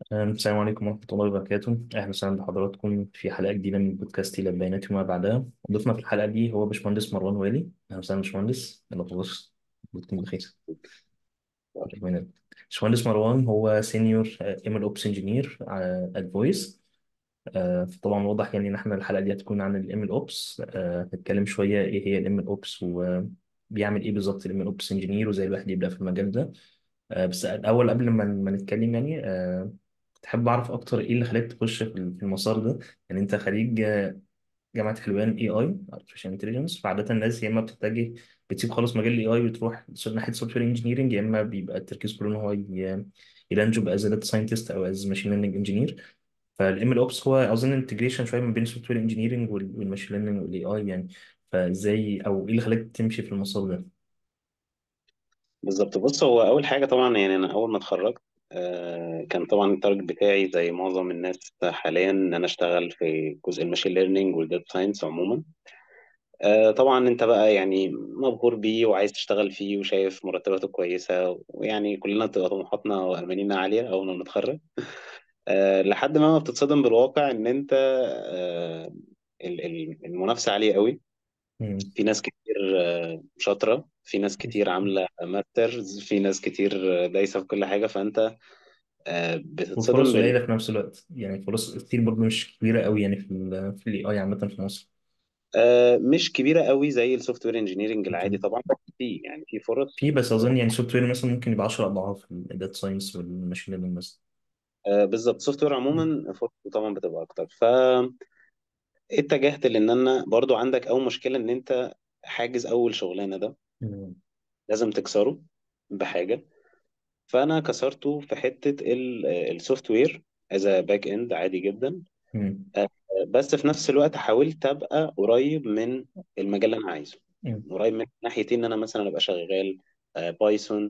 أم، السلام عليكم ورحمة الله وبركاته أهلا وسهلا بحضراتكم في حلقة جديدة من بودكاست إلى البيانات وما بعدها ضيفنا في الحلقة دي هو باشمهندس مروان والي أهلا وسهلا باشمهندس يلا خلاص بكم بخير ربنا يبارك. باشمهندس مروان هو سينيور ام ال اوبس انجينير ات فويس طبعا واضح يعني ان احنا الحلقة دي هتكون عن الام ال اوبس هنتكلم شوية ايه هي الام ال اوبس وبيعمل ايه بالظبط الام ال اوبس انجينير وازاي الواحد يبدأ في المجال ده آه، بس الأول قبل ما ما نتكلم يعني آه، تحب أعرف أكتر إيه اللي خلاك تخش في في المسار ده يعني أنت خريج آه، جامعة حلوان اي اي artificial intelligence فعادة الناس يا إما بتتجه بتسيب خالص مجال الاي اي وتروح ناحية سوفت وير انجينيرنج يا إما بيبقى التركيز كله إن هو ي- يلانجو از داتا ساينتست أو از ماشين ليرنينج انجينير فالام ال اوبس هو أظن انتجريشن شوية ما بين السوفت وير انجينيرنج والماشين ليرنينج والاي اي يعني فازاي أو إيه اللي خلاك تمشي في المسار ده؟ بالظبط بص هو اول حاجه طبعا يعني انا اول ما اتخرجت آه، كان طبعا التارجت بتاعي زي معظم الناس حاليا ان انا اشتغل في جزء الماشين ليرنينج والداتا ساينس عموما آه، طبعا انت بقى يعني مبهور بيه وعايز تشتغل فيه وشايف مرتباته كويسه ويعني كلنا بتبقى طموحاتنا وامانينا عاليه اول ما نتخرج آه، لحد ما ما بتتصدم بالواقع ان انت آه، ال- ال- المنافسه عاليه قوي مم. في ناس كتير آه، شاطرة في ناس كتير عاملة ماسترز في ناس كتير آه، دايسة في كل حاجة فأنت آه، بتتصدم والفرص بال قليلة في نفس الوقت يعني فرص كتير برضه مش كبيرة قوي يعني في ال في الاي اي عامة في مصر آه، مش كبيرة قوي زي السوفت وير انجينيرنج العادي أكيد طبعا بس في يعني في فرص في بس أظن يعني سوفت وير مثلا ممكن يبقى 10 أضعاف الداتا ساينس والماشين ليرنينج مثلا آه، بالظبط السوفت وير عموما فرصه طبعا بتبقى أكتر فاتجهت لأن أنا برضو عندك أول مشكلة إن أنت حاجز أول شغلانة ده مم. لازم تكسره بحاجة فأنا كسرته في حتة السوفت وير از باك اند عادي جدا مم. آه، بس في نفس الوقت حاولت ابقى قريب من المجال اللي انا عايزه مم. قريب من ناحيه ان انا مثلا ابقى شغال آه، بايثون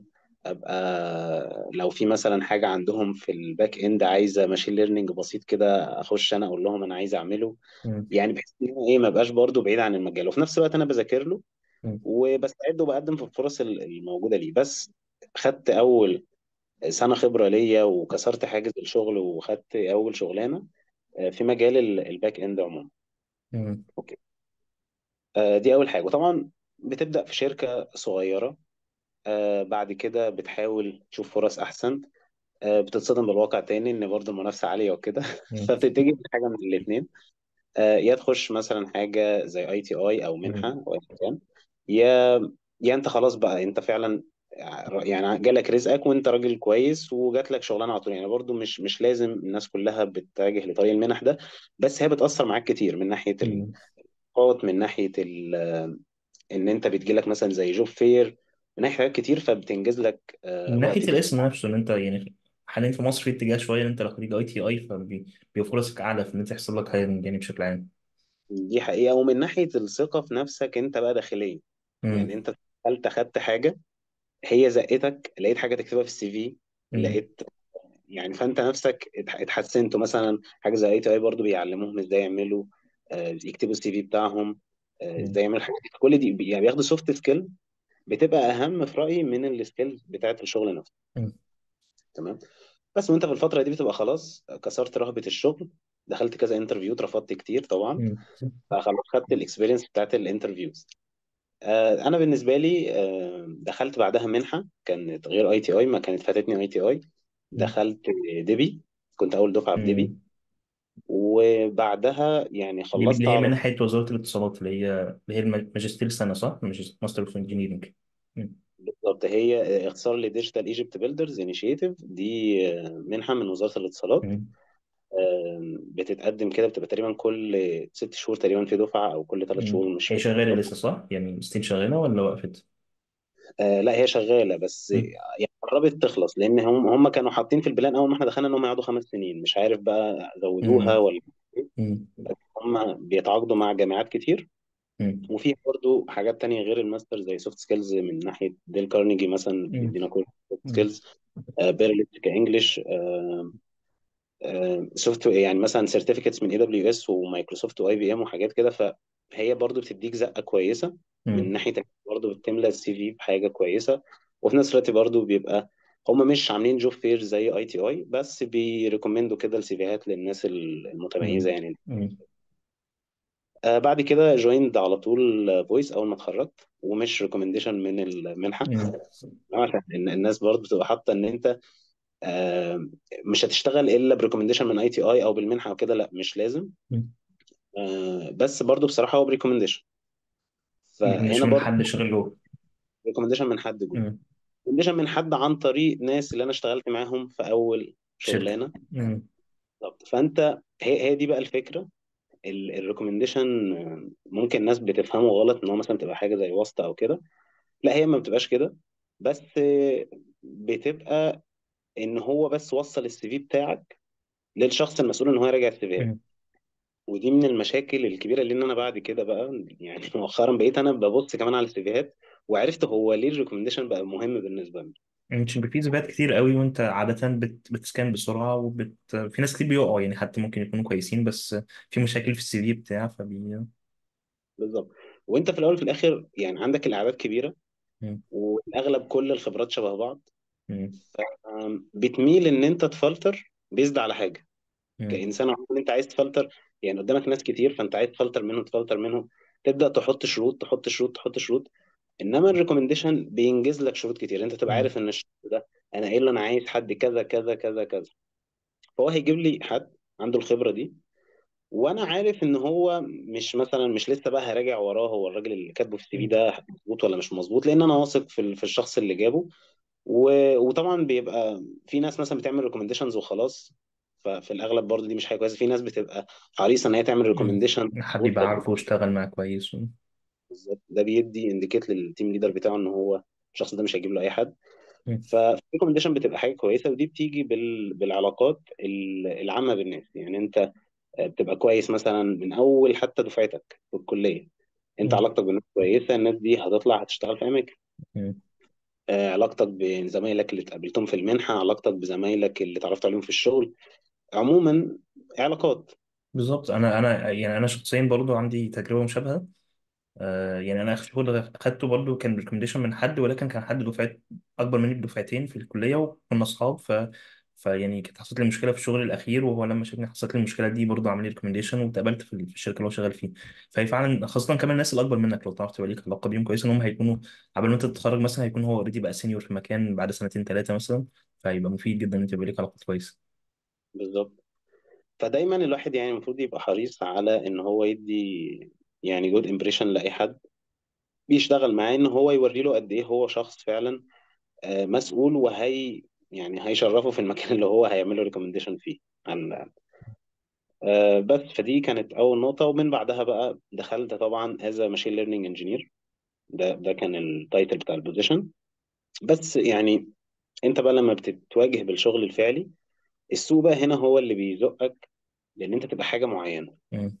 ابقى لو في مثلا حاجه عندهم في الباك اند عايزه ماشين ليرنينج بسيط كده اخش انا اقول لهم انا عايز اعمله مم. يعني بحيث ان هو ايه ما بقاش برضه بعيد عن المجال وفي نفس الوقت انا بذاكر له مم. وبستعد وبقدم في الفرص ال- الموجوده ليه بس خدت اول سنه خبره ليا وكسرت حاجز الشغل وخدت اول شغلانه آه، في مجال ال- الباك اند عموما مم. اوكي آه، دي اول حاجه وطبعا بتبدا في شركه صغيره آه، بعد كده بتحاول تشوف فرص احسن آه، بتتصدم بالواقع تاني ان برضه المنافسه عاليه وكده مم. فبتتجه لحاجه من الاثنين يا تخش مثلا حاجه زي اي تي اي او منحه مم. او ايا كان يا يا انت خلاص بقى انت فعلا يعني جالك رزقك وانت راجل كويس وجات لك شغلانه على طول يعني برضو مش مش لازم الناس كلها بتتجه لطريق المنح ده بس هي بتأثر معاك كتير من ناحيه مم. الخطوات من ناحيه ان انت بتجيلك مثلا زي جوب فير من ناحيه حاجات كتير فبتنجز لك آه، من ناحية وقت كتير الاسم نفسه إن أنت يعني حاليا في مصر في اتجاه شوية إن أنت لو خريج أي تي أي فبيبقى فرصك أعلى في إن أنت يحصل لك هايرنج يعني بشكل عام دي حقيقه ومن ناحيه الثقه في نفسك انت بقى داخليا يعني مم. انت دخلت اخدت حاجه هي زقتك لقيت حاجه تكتبها في السي في مم. لقيت يعني فانت نفسك اتح- اتحسنت مثلا حاجه زي اي تي اي برضه بيعلموهم ازاي يعملوا آه، يكتبوا السي في بتاعهم آه، مم. ازاي يعملوا الحاجات دي كل دي بي- يعني بياخدوا سوفت سكيل بتبقى اهم في رايي من السكيلز بتاعت الشغل نفسه مم. تمام بس وانت في الفتره دي بتبقى خلاص كسرت رهبه الشغل دخلت كذا انترفيو اترفضت كتير طبعا مم. فخلاص خدت الاكسبيرينس بتاعت الانترفيوز آه، انا بالنسبه لي آه، دخلت بعدها منحه كانت غير اي تي اي ما كانت فاتتني اي تي اي دخلت ديبي كنت اول دفعه في ديبي مم. وبعدها يعني دي اللي خلصت هي من على ناحية وزارة الاتصالات اللي هي اللي هي الماجستير سنة صح؟ ماستر اوف انجينيرنج بالظبط هي اختصار لديجيتال ايجيبت بيلدرز انيشيتيف دي آه، منحه من وزاره الاتصالات آه، بتتقدم كده بتبقى تقريبا كل ست شهور تقريبا في دفعه او كل ثلاث شهور مش هي فاكر شغالة بالظبط لسه صح؟ يعني ستيل شغالة ولا وقفت؟ آه لا هي شغاله بس مم. يعني قربت تخلص لان هم هم كانوا حاطين في البلان اول ما احنا دخلنا ان هم يقعدوا خمس سنين مش عارف بقى زودوها مم. ولا إيه. مم. بس هم بيتعاقدوا مع جامعات كتير مم. وفي برضه حاجات تانية غير الماستر زي سوفت سكيلز من ناحية ديل كارنيجي مثلا مم. بيدينا كورس سوفت مم. سكيلز بيرلت كانجلش سوفت يعني مثلا سيرتيفيكتس من اي دبليو اس ومايكروسوفت واي بي ام وحاجات كده فهي برضه بتديك زقة كويسة من مم. ناحية برضه بتملى السي في بحاجة كويسة وفي نفس الوقت برضه بيبقى هم مش عاملين جوب فير زي اي تي اي بس بيريكومندوا كده السيفيهات للناس المتميزه مم. يعني مم. آه بعد كده جويند على طول فويس اول ما اتخرجت ومش ريكومنديشن من المنحه مم. عشان إن الناس برضه بتبقى حاطه ان انت آه مش هتشتغل الا بريكومنديشن من اي تي اي او بالمنحه او كده لا مش لازم مم. آه بس برضه بصراحه هو بريكومنديشن مش فهنا من برضه حد شغال جوه ريكومنديشن من حد جوه مم. ريكومنديشن من حد عن طريق ناس اللي انا اشتغلت معاهم في اول شركة شغلانه مم. بالظبط فانت هي هي دي بقى الفكره الريكومنديشن ممكن الناس بتفهمه غلط ان هو مثلا تبقى حاجه زي واسطه او كده لا هي ما بتبقاش كده بس بتبقى ان هو بس وصل السي في بتاعك للشخص المسؤول ان هو يراجع السيفيهات مم. ودي من المشاكل الكبيره اللي انا بعد كده بقى يعني مؤخرا بقيت انا ببص كمان على السيفيهات وعرفت هو ليه الريكومنديشن بقى مهم بالنسبه لي مش بيبقى في زبائن كتير قوي وانت عادة بت... بتسكان بسرعة وبت... في ناس كتير بيقعوا يعني حتى ممكن يكونوا كويسين بس في مشاكل في السي في بتاع فبي بالظبط وانت في الاول وفي الاخر يعني عندك الاعداد كبيره مم. والاغلب كل الخبرات شبه بعض مم. أم، بتميل ان انت تفلتر بيزد على حاجه مم. كانسان عموما انت عايز تفلتر يعني قدامك ناس كتير فانت عايز تفلتر منهم تفلتر منهم تبدا تحط شروط تحط شروط تحط شروط انما الريكومنديشن بينجز لك شروط كتير انت تبقى مم. عارف ان الشخص ده انا قايل له انا عايز حد كذا كذا كذا كذا فهو هيجيب لي حد عنده الخبره دي وانا عارف ان هو مش مثلا مش لسه بقى هراجع وراه هو الراجل اللي كاتبه في السي في مم. ده مظبوط ولا مش مظبوط لان انا واثق في ال- في الشخص اللي جابه و... وطبعا بيبقى في ناس مثلا بتعمل ريكومنديشنز وخلاص ففي الاغلب برضه دي مش حاجه كويسه في ناس بتبقى حريصه ان هي تعمل مم. ريكومنديشن حد يبقى عارفه واشتغل معاه كويس و... بالظبط ده بيدي انديكيت للتيم ليدر بتاعه ان هو الشخص ده مش هيجيب له اي حد مم. فالريكومنديشن بتبقى حاجه كويسه ودي بتيجي بال... بالعلاقات ال- العامه بالناس يعني انت بتبقى كويس مثلا من اول حتى دفعتك في الكليه انت مم. علاقتك بالناس كويسه الناس دي هتطلع هتشتغل في اماكن مم. آه، علاقتك بزمايلك اللي اتقابلتهم في المنحه علاقتك بزمايلك اللي اتعرفت عليهم في الشغل عموما علاقات بالظبط انا انا يعني انا شخصيا برضو عندي تجربه مشابهه آه يعني انا اخر شغل اخدته برضو كان ريكومنديشن من حد ولكن كان حد دفعت اكبر مني بدفعتين في الكليه وكنا اصحاب ف فيعني كانت حصلت لي مشكله في الشغل الاخير وهو لما شافني حصلت لي المشكله دي برضو عمل لي ريكومنديشن واتقبلت في في الشركه اللي هو شغال فيها فهي فعلا خاصه كمان الناس اللي اكبر منك لو تعرف تبقى ليك علاقه بيهم كويسه ان هم هيكونوا قبل ما انت تتخرج مثلا هيكون هو اوريدي بقى سينيور في مكان بعد سنتين ثلاثه مثلا فهيبقى مفيد جدا ان انت يبقى ليك علاقه كويسه بالظبط فدايما الواحد يعني المفروض يبقى حريص على ان هو يدي يعني جود امبريشن لاي حد بيشتغل معاه ان هو يوري له قد ايه هو شخص فعلا آه، مسؤول وهي يعني هيشرفه في المكان اللي هو هيعمل له ريكومنديشن فيه عن آه، بس فدي كانت اول نقطه ومن بعدها بقى دخلت طبعا از ماشين ليرنينج انجينير ده ده كان التايتل بتاع البوزيشن بس يعني انت بقى لما بتتواجه بالشغل الفعلي السوق بقى هنا هو اللي بيزقك لان انت تبقى حاجه معينه مم.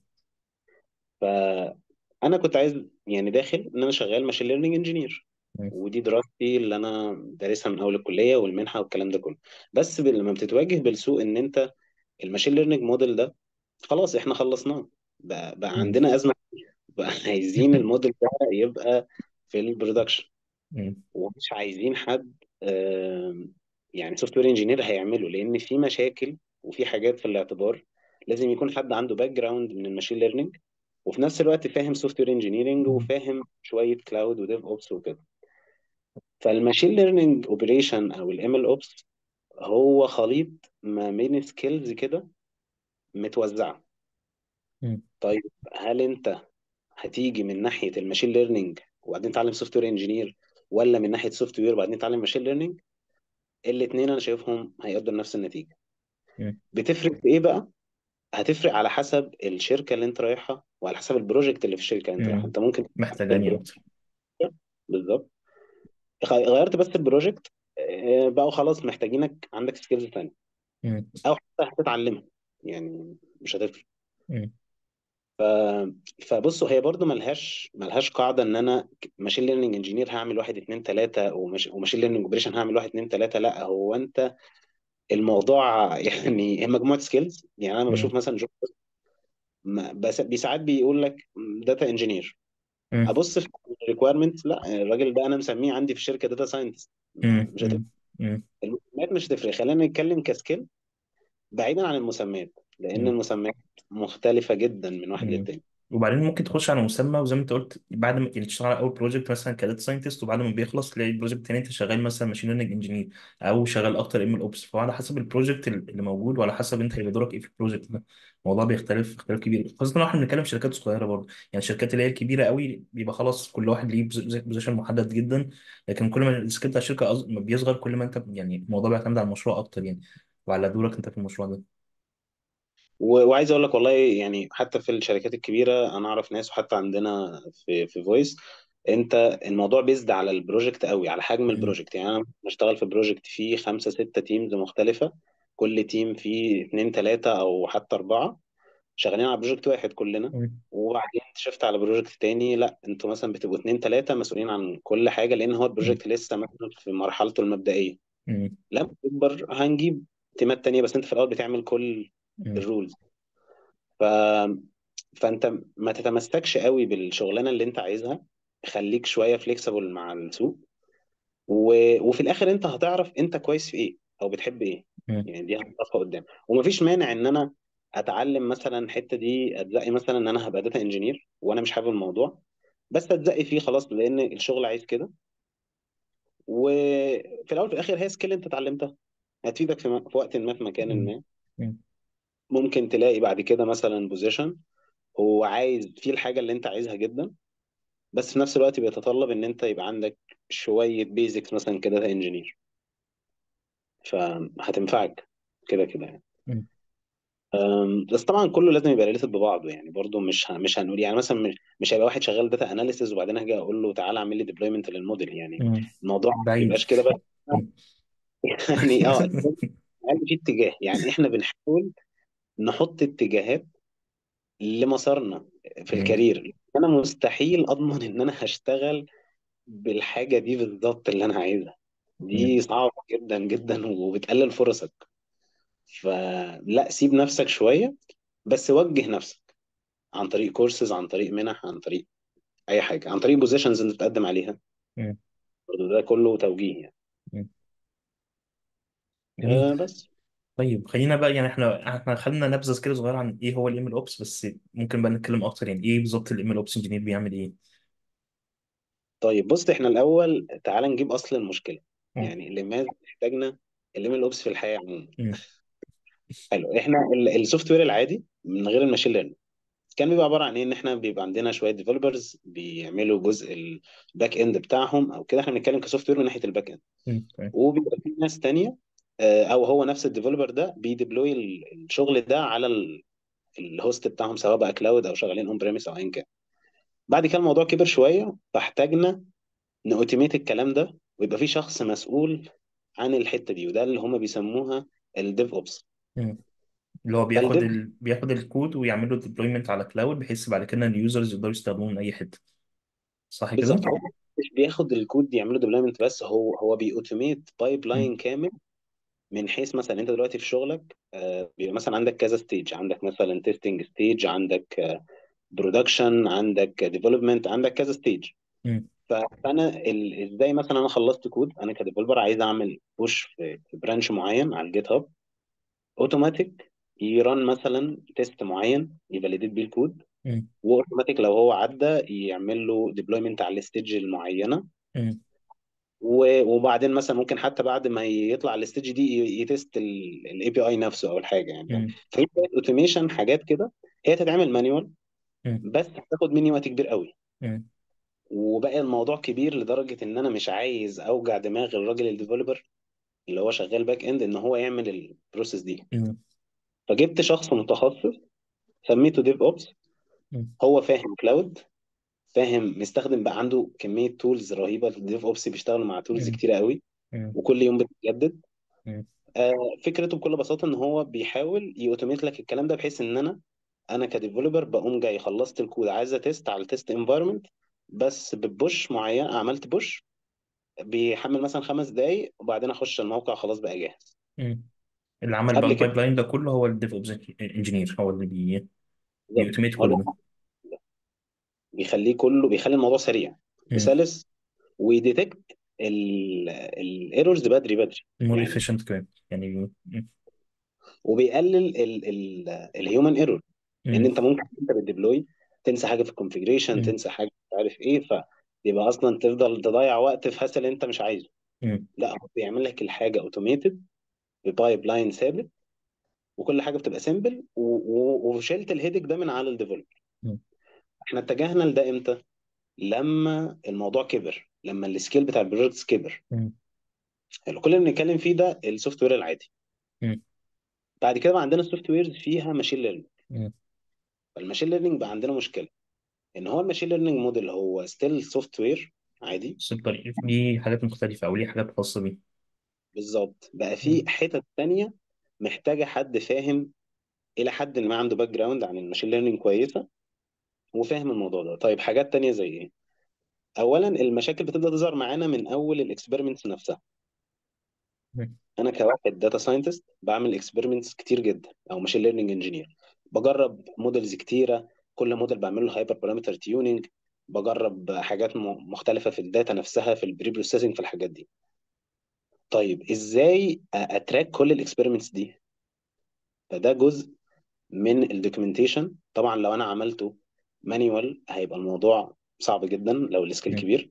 فانا كنت عايز يعني داخل ان انا شغال ماشين ليرنينج انجينير مم. ودي دراستي اللي انا دارسها من اول الكليه والمنحه والكلام ده كله بس ب- لما بتتواجه بالسوق ان انت الماشين ليرنينج موديل ده خلاص احنا خلصناه بقى, بقى مم. عندنا ازمه بقى عايزين الموديل ده يبقى في البرودكشن مم. ومش عايزين حد آم، يعني سوفت وير انجينير هيعمله لان في مشاكل وفي حاجات في الاعتبار لازم يكون حد عنده باك جراوند من الماشين ليرنينج وفي نفس الوقت فاهم سوفت وير انجينيرنج مم. وفاهم شويه كلاود وديف اوبس وكده فالماشين ليرنينج اوبريشن او الام ال اوبس هو خليط ما بين سكيلز كده متوزعه مم. طيب هل انت هتيجي من ناحيه الماشين ليرنينج وبعدين تعلم سوفت وير انجينير ولا من ناحيه سوفت وير وبعدين تعلم ماشين ليرنينج الاثنين انا شايفهم هيقدروا نفس النتيجه مم. بتفرق في ايه بقى هتفرق على حسب الشركه اللي انت رايحها وعلى حسب البروجكت اللي في الشركه اللي انت رايحها مم. انت ممكن في محتاجاني البروجكت اكتر بالظبط غ- غيرت بس البروجكت آه، بقوا خلاص محتاجينك عندك سكيلز تانية مم. او حتى هتتعلمها يعني مش هتفرق مم. فبصوا هي برضو ملهاش ملهاش قاعده ان انا ماشين ليرنينج انجينير هعمل واحد اتنين تلاته ومش وماشين ليرنينج اوبريشن هعمل واحد اتنين تلاته لا هو انت الموضوع يعني هي مجموعه سكيلز يعني انا لما مم. بشوف مثلا جوب ما- بس بساعات بيقول لك داتا انجينير مم. ابص في الريكويرمنت لا الراجل ده انا مسميه عندي في الشركه داتا ساينتست مم. مش هتفرق مم. مم. المسميات مش هتفرق خلينا نتكلم كسكيل بعيدا عن المسميات لان مم. المسميات مختلفه جدا من واحد مم. للتاني وبعدين ممكن تخش على مسمى وزي ما انت قلت بعد ما يعني تشتغل على اول بروجكت مثلا كداتا ساينتست وبعد ما بيخلص تلاقي البروجكت التاني انت شغال مثلا ماشين ليرنينج انجينير او شغال اكتر ام ال اوبس فعلى حسب البروجكت اللي موجود وعلى حسب انت هيبقى دورك ايه في البروجكت ده الموضوع بيختلف اختلاف كبير خاصه لو احنا بنتكلم في شركات صغيره برضه يعني الشركات اللي هي الكبيره قوي بيبقى خلاص كل واحد ليه بوزيشن محدد جدا لكن كل ما السكيل بتاع الشركه أص- ما بيصغر كل ما انت يعني الموضوع بيعتمد على المشروع اكتر يعني وعلى دورك انت في المشروع ده و- وعايز اقول لك والله يعني حتى في الشركات الكبيره انا اعرف ناس وحتى عندنا في في فويس انت الموضوع بيزد على البروجكت قوي على حجم مم. البروجكت يعني انا بشتغل في بروجكت فيه خمسه سته تيمز مختلفه كل تيم فيه اتنين تلاته او حتى اربعه شغالين على بروجكت واحد كلنا مم. وبعدين شفت على بروجكت تاني لا انتوا مثلا بتبقوا اتنين تلاته مسؤولين عن كل حاجه لان هو مم. البروجكت لسه مثلا في مرحلته المبدئيه مم. لما تكبر هنجيب تيمات تانيه بس انت في الاول بتعمل كل مم. الرولز ف... فانت ما تتمسكش قوي بالشغلانه اللي انت عايزها خليك شويه فليكسبل مع السوق و... وفي الاخر انت هتعرف انت كويس في ايه او بتحب ايه مم. يعني دي هتعرفها قدام ومفيش مانع ان انا اتعلم مثلا الحته دي اتزقي مثلا ان انا هبقى داتا انجينير وانا مش حابب الموضوع بس اتزقي فيه خلاص لان الشغل عايز كده وفي الاول وفي الاخر هي سكيل انت اتعلمتها هتفيدك في, م... في وقت ما في مكان مم. ما مم. ممكن تلاقي بعد كده مثلا بوزيشن هو عايز فيه الحاجه اللي انت عايزها جدا بس في نفس الوقت بيتطلب ان انت يبقى عندك شويه بيزكس مثلا كداتا انجينير فهتنفعك كده كده يعني مم. أم، بس طبعا كله لازم يبقى ريليتد ببعضه يعني برضو مش ه- مش هنقول يعني مثلا مش مش هيبقى واحد شغال داتا اناليسيز وبعدين هاجي اقول له تعالى اعمل لي ديبلويمنت للموديل يعني مم. الموضوع ما بعيد بيبقاش كده بس مم. يعني اه لازم في اتجاه يعني احنا بنحاول نحط اتجاهات لمسارنا في مم. الكارير انا مستحيل اضمن ان انا هشتغل بالحاجه دي بالظبط اللي انا عايزها مم. دي صعبة جدا جدا وبتقلل فرصك فلا سيب نفسك شوية بس وجه نفسك عن طريق كورسز عن طريق منح عن طريق أي حاجة عن طريق بوزيشنز أنت بتقدم عليها مم. برضه ده كله توجيه يعني مم. جميل أه بس طيب خلينا بقى يعني احنا احنا خدنا نبذه كده صغيره عن ايه هو الايميل اوبس بس ممكن بقى نتكلم اكتر يعني ايه بالظبط الايميل اوبس انجينير بيعمل ايه طيب بص احنا الأول تعال نجيب أصل المشكلة مم. يعني لماذا احتاجنا الليمل اوبس في الحياة عموما مم. حلو احنا السوفت وير العادي من غير الماشين ليرنينج كان بيبقى عباره عن ايه ان احنا بيبقى عندنا شويه ديفلوبرز بيعملوا جزء الباك اند بتاعهم او كده احنا بنتكلم كسوفت وير من ناحيه الباك اند مم. تمام. وبيبقى في ناس تانية آه، او هو نفس الديفلوبر ده بيديبلوي ال- الشغل ده على ال- الهوست بتاعهم سواء بقى كلاود او شغالين اون بريمس او ايا كان بعد كده الموضوع كبر شويه فاحتاجنا نأوتوميت الكلام ده ويبقى في شخص مسؤول عن الحته دي وده اللي هم بيسموها الديف اوبس مم. اللي هو بياخد فالديف ال... بياخد الكود ويعمل له ديبلويمنت على كلاود بحيث بعد كده اليوزرز يقدروا يستخدموه من اي حته صح كده؟ بالظبط هو مش بياخد الكود يعمله ديفلوبمنت بس هو هو بيأوتوميت بايب مم. لاين كامل من حيث مثلا انت دلوقتي في شغلك آه، بيبقى مثلا عندك كذا ستيج عندك مثلا تيستنج ستيج عندك برودكشن عندك ديفلوبمنت عندك كذا ستيج مم. فانا ال- ازاي مثلا انا خلصت كود انا كديفلوبر عايز اعمل بوش في في برانش معين على الجيت هاب اوتوماتيك يران مثلا تيست معين يفاليديت بيه الكود مم. واوتوماتيك لو هو عدى يعمل له ديبلويمنت على الستيج المعينه مم. و- وبعدين مثلا ممكن حتى بعد ما يطلع الاستيج دي ي- يتست الاي بي اي نفسه او الحاجه يعني فاهم مم. فهي اوتوميشن حاجات كده هي تتعمل مانيوال مم. بس هتاخد مني وقت كبير قوي مم. وبقى الموضوع كبير لدرجه ان انا مش عايز اوجع دماغ الراجل الديفلوبر اللي هو شغال باك اند ان هو يعمل البروسيس دي مم. فجبت شخص متخصص سميته ديف اوبس مم. هو فاهم كلاود فاهم مستخدم بقى عنده كميه تولز رهيبه الديف اوبس بيشتغلوا مع تولز مم. كتيره قوي مم. وكل يوم بتتجدد مم. آه، فكرته بكل بساطه ان هو بيحاول يوتوميت لك الكلام ده بحيث ان انا انا كديفلوبر بقوم جاي خلصت الكود عايز تيست على التيست انفايرمنت بس ببوش معين عملت بوش بيحمل مثلا خمس دقايق وبعدين اخش الموقع خلاص بقى جاهز مم. اللي عمل بقى قبل كده البايب لاين ده كله هو الديف اوبس انجينير هو اللي بي بالظبط بيوتوميت هو كل ده ده بيخليه كله بيخلي الموضوع سريع مم. وسلس ويديتكت الايرورز بدري بدري مور يعني efficient كمان يعني مم. وبيقلل الهيومن ايرور لان مم. انت ممكن انت بتديبلوي تنسى حاجه في الكونفيجريشن مم. تنسى حاجه مش عارف ايه فيبقى اصلا تفضل تضيع وقت في هسل انت مش عايزه مم. لا هو بيعمل لك الحاجه اوتوميتد ببايب لاين ثابت وكل حاجه بتبقى سيمبل وشلت الهيدك ده من على الديفلوبر مم. احنا اتجهنا لده امتى؟ لما الموضوع كبر لما السكيل بتاع البروجكتس كبر مم. كل اللي بنتكلم فيه ده السوفت وير العادي مم. بعد كده بقى عندنا السوفت ويرز فيها ماشين ليرنينج مم. فالماشين ليرنينج بقى عندنا مشكله ان هو الماشين ليرنينج موديل هو ستيل سوفت وير عادي بس الطريق ليه حاجات مختلفة أو ليه حاجات خاصة بيه بالظبط بقى في مم. حتت تانية محتاجه حد فاهم الى حد ما عنده باك جراوند عن الماشين ليرنينج كويسه وفاهم الموضوع ده طيب حاجات تانية زي ايه اولا المشاكل بتبدا تظهر معانا من اول الاكسبيرمنتس نفسها مم. انا كواحد داتا ساينتست بعمل اكسبيرمنتس كتير جدا او ماشين ليرنينج انجينير بجرب موديلز كتيره كل موديل بعمل له هايبر بارامتر تيوننج بجرب حاجات م- مختلفه في الداتا نفسها في البري بروسيسنج في الحاجات دي طيب ازاي أ- اتراك كل الاكسبيرمنتس دي فده جزء من الدوكيومنتيشن طبعا لو انا عملته مانيوال هيبقى الموضوع صعب جدا لو السكيل مم. كبير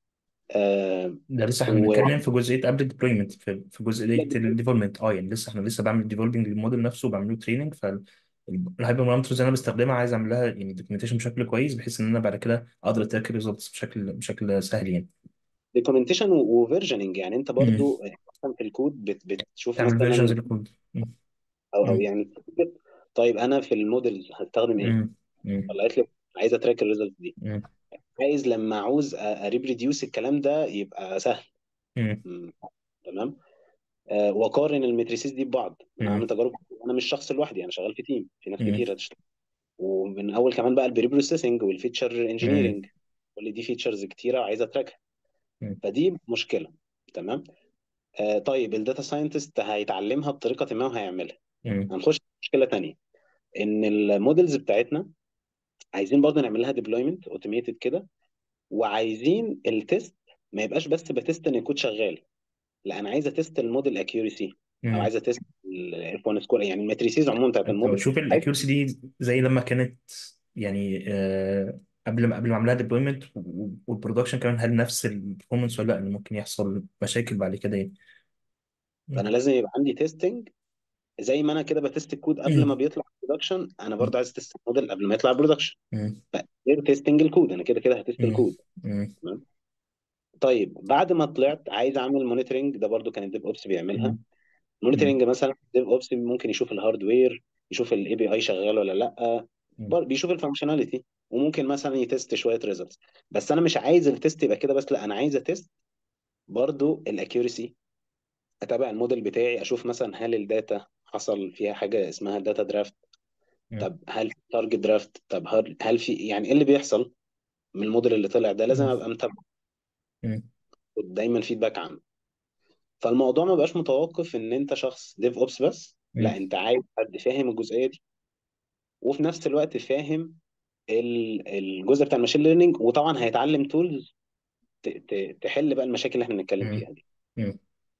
آه ده لسه احنا و بنتكلم في جزئية قبل الديبلويمنت في في جزئية الديفلوبمنت اه يعني لسه احنا لسه بعمل ديفلوبينج للموديل نفسه وبعمل له تريننج فالهايبر بارامترز اللي انا بستخدمها عايز اعمل لها يعني دوكيومنتيشن بشكل كويس بحيث ان انا بعد كده اقدر اتراك الريزلتس بشكل بشكل سهل يعني دوكيومنتيشن وفيرجننج يعني انت مم. برضو مثلا في الكود بت بتشوف تعمل فيرجنز مثلا للكود مم. او او مم. يعني بتكتب، طيب انا في المودلز هستخدم ايه؟ مم. مم. طلعت لي عايز اتراك الريزلت دي مم. عايز لما عاوز اريبريديوس الكلام ده يبقى سهل مم. مم. تمام آه واقارن الماتريسيز دي ببعض انا مم. عامل تجارب انا مش شخص لوحدي انا شغال في تيم في ناس مم. كتير هتشتغل ومن اول كمان بقى البري بروسيسنج والفيتشر مم. انجينيرنج كل دي فيتشرز كتيره عايز اتراكها مم. فدي مشكله تمام آه طيب الداتا ساينتست هيتعلمها بطريقه ما وهيعملها مم. هنخش في مشكله تانيه ان المودلز بتاعتنا عايزين برضه نعمل لها ديبلويمنت اوتوميتد كده وعايزين التست ما يبقاش بس بتست ان الكود شغال لا انا عايز اتست الموديل اكيورسي او مم. عايز اتست الاف 1 سكور يعني الماتريسيز عموما بتاعت انت الموديل بتشوف عايز الاكيورسي دي زي لما كانت يعني آه قبل ما قبل ما اعملها ديبلويمنت والبرودكشن كمان هل نفس البرفورمانس ولا لا ان ممكن يحصل مشاكل بعد كده يعني فانا مم. لازم يبقى عندي تيستنج زي ما انا كده بتست الكود قبل ما مم. بيطلع برودكشن انا مم. برضه عايز اتست الموديل قبل ما يطلع برودكشن مم. غير تيستنج الكود انا كده كده هتست مم. الكود مم. تمام طيب بعد ما طلعت عايز اعمل مونيتورنج ده برضه كان الديف اوبس بيعملها مم. مونيتورنج مثلا ديف اوبس ممكن يشوف الهاردوير يشوف الاي بي اي شغال ولا لا مم. بر- بيشوف الفانكشناليتي وممكن مثلا يتست شويه ريزلتس بس انا مش عايز التست يبقى كده بس لا انا عايز اتست برضو الاكيورسي اتابع الموديل بتاعي اشوف مثلا هل الداتا حصل فيها حاجه اسمها داتا درافت مم. طب هل في تارجت درافت طب هل هل في يعني ايه اللي بيحصل من الموديل اللي طلع ده لازم مم. ابقى متابعه مم. دايما فيدباك عنه فالموضوع ما بقاش متوقف ان انت شخص ديف اوبس بس مم. لا انت عايز حد فاهم الجزئيه دي وفي نفس الوقت فاهم ال- الجزء بتاع الماشين ليرنينج وطبعا هيتعلم تولز تحل بقى المشاكل اللي احنا بنتكلم مم. فيها دي مم.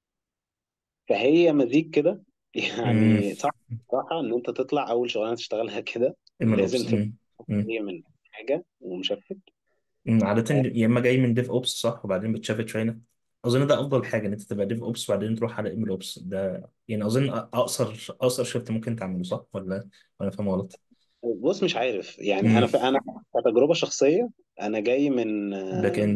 فهي مزيج كده مم. يعني صعب صراحة ان انت تطلع اول شغلانه تشتغلها كده ام ال لازم اوبس تبقى مم. مم. هي من حاجه ومشفت مم. عادة آه، يا اما جاي من ديف اوبس صح وبعدين بتشافت شويه اظن ده افضل حاجه ان انت تبقى ديف اوبس وبعدين تروح على ام ال اوبس ده يعني اظن اقصر اقصر شيفت ممكن تعمله صح ولا ولا فاهم غلط بص مش عارف يعني مم. انا ف... انا كتجربه شخصيه انا جاي من باك آه، اند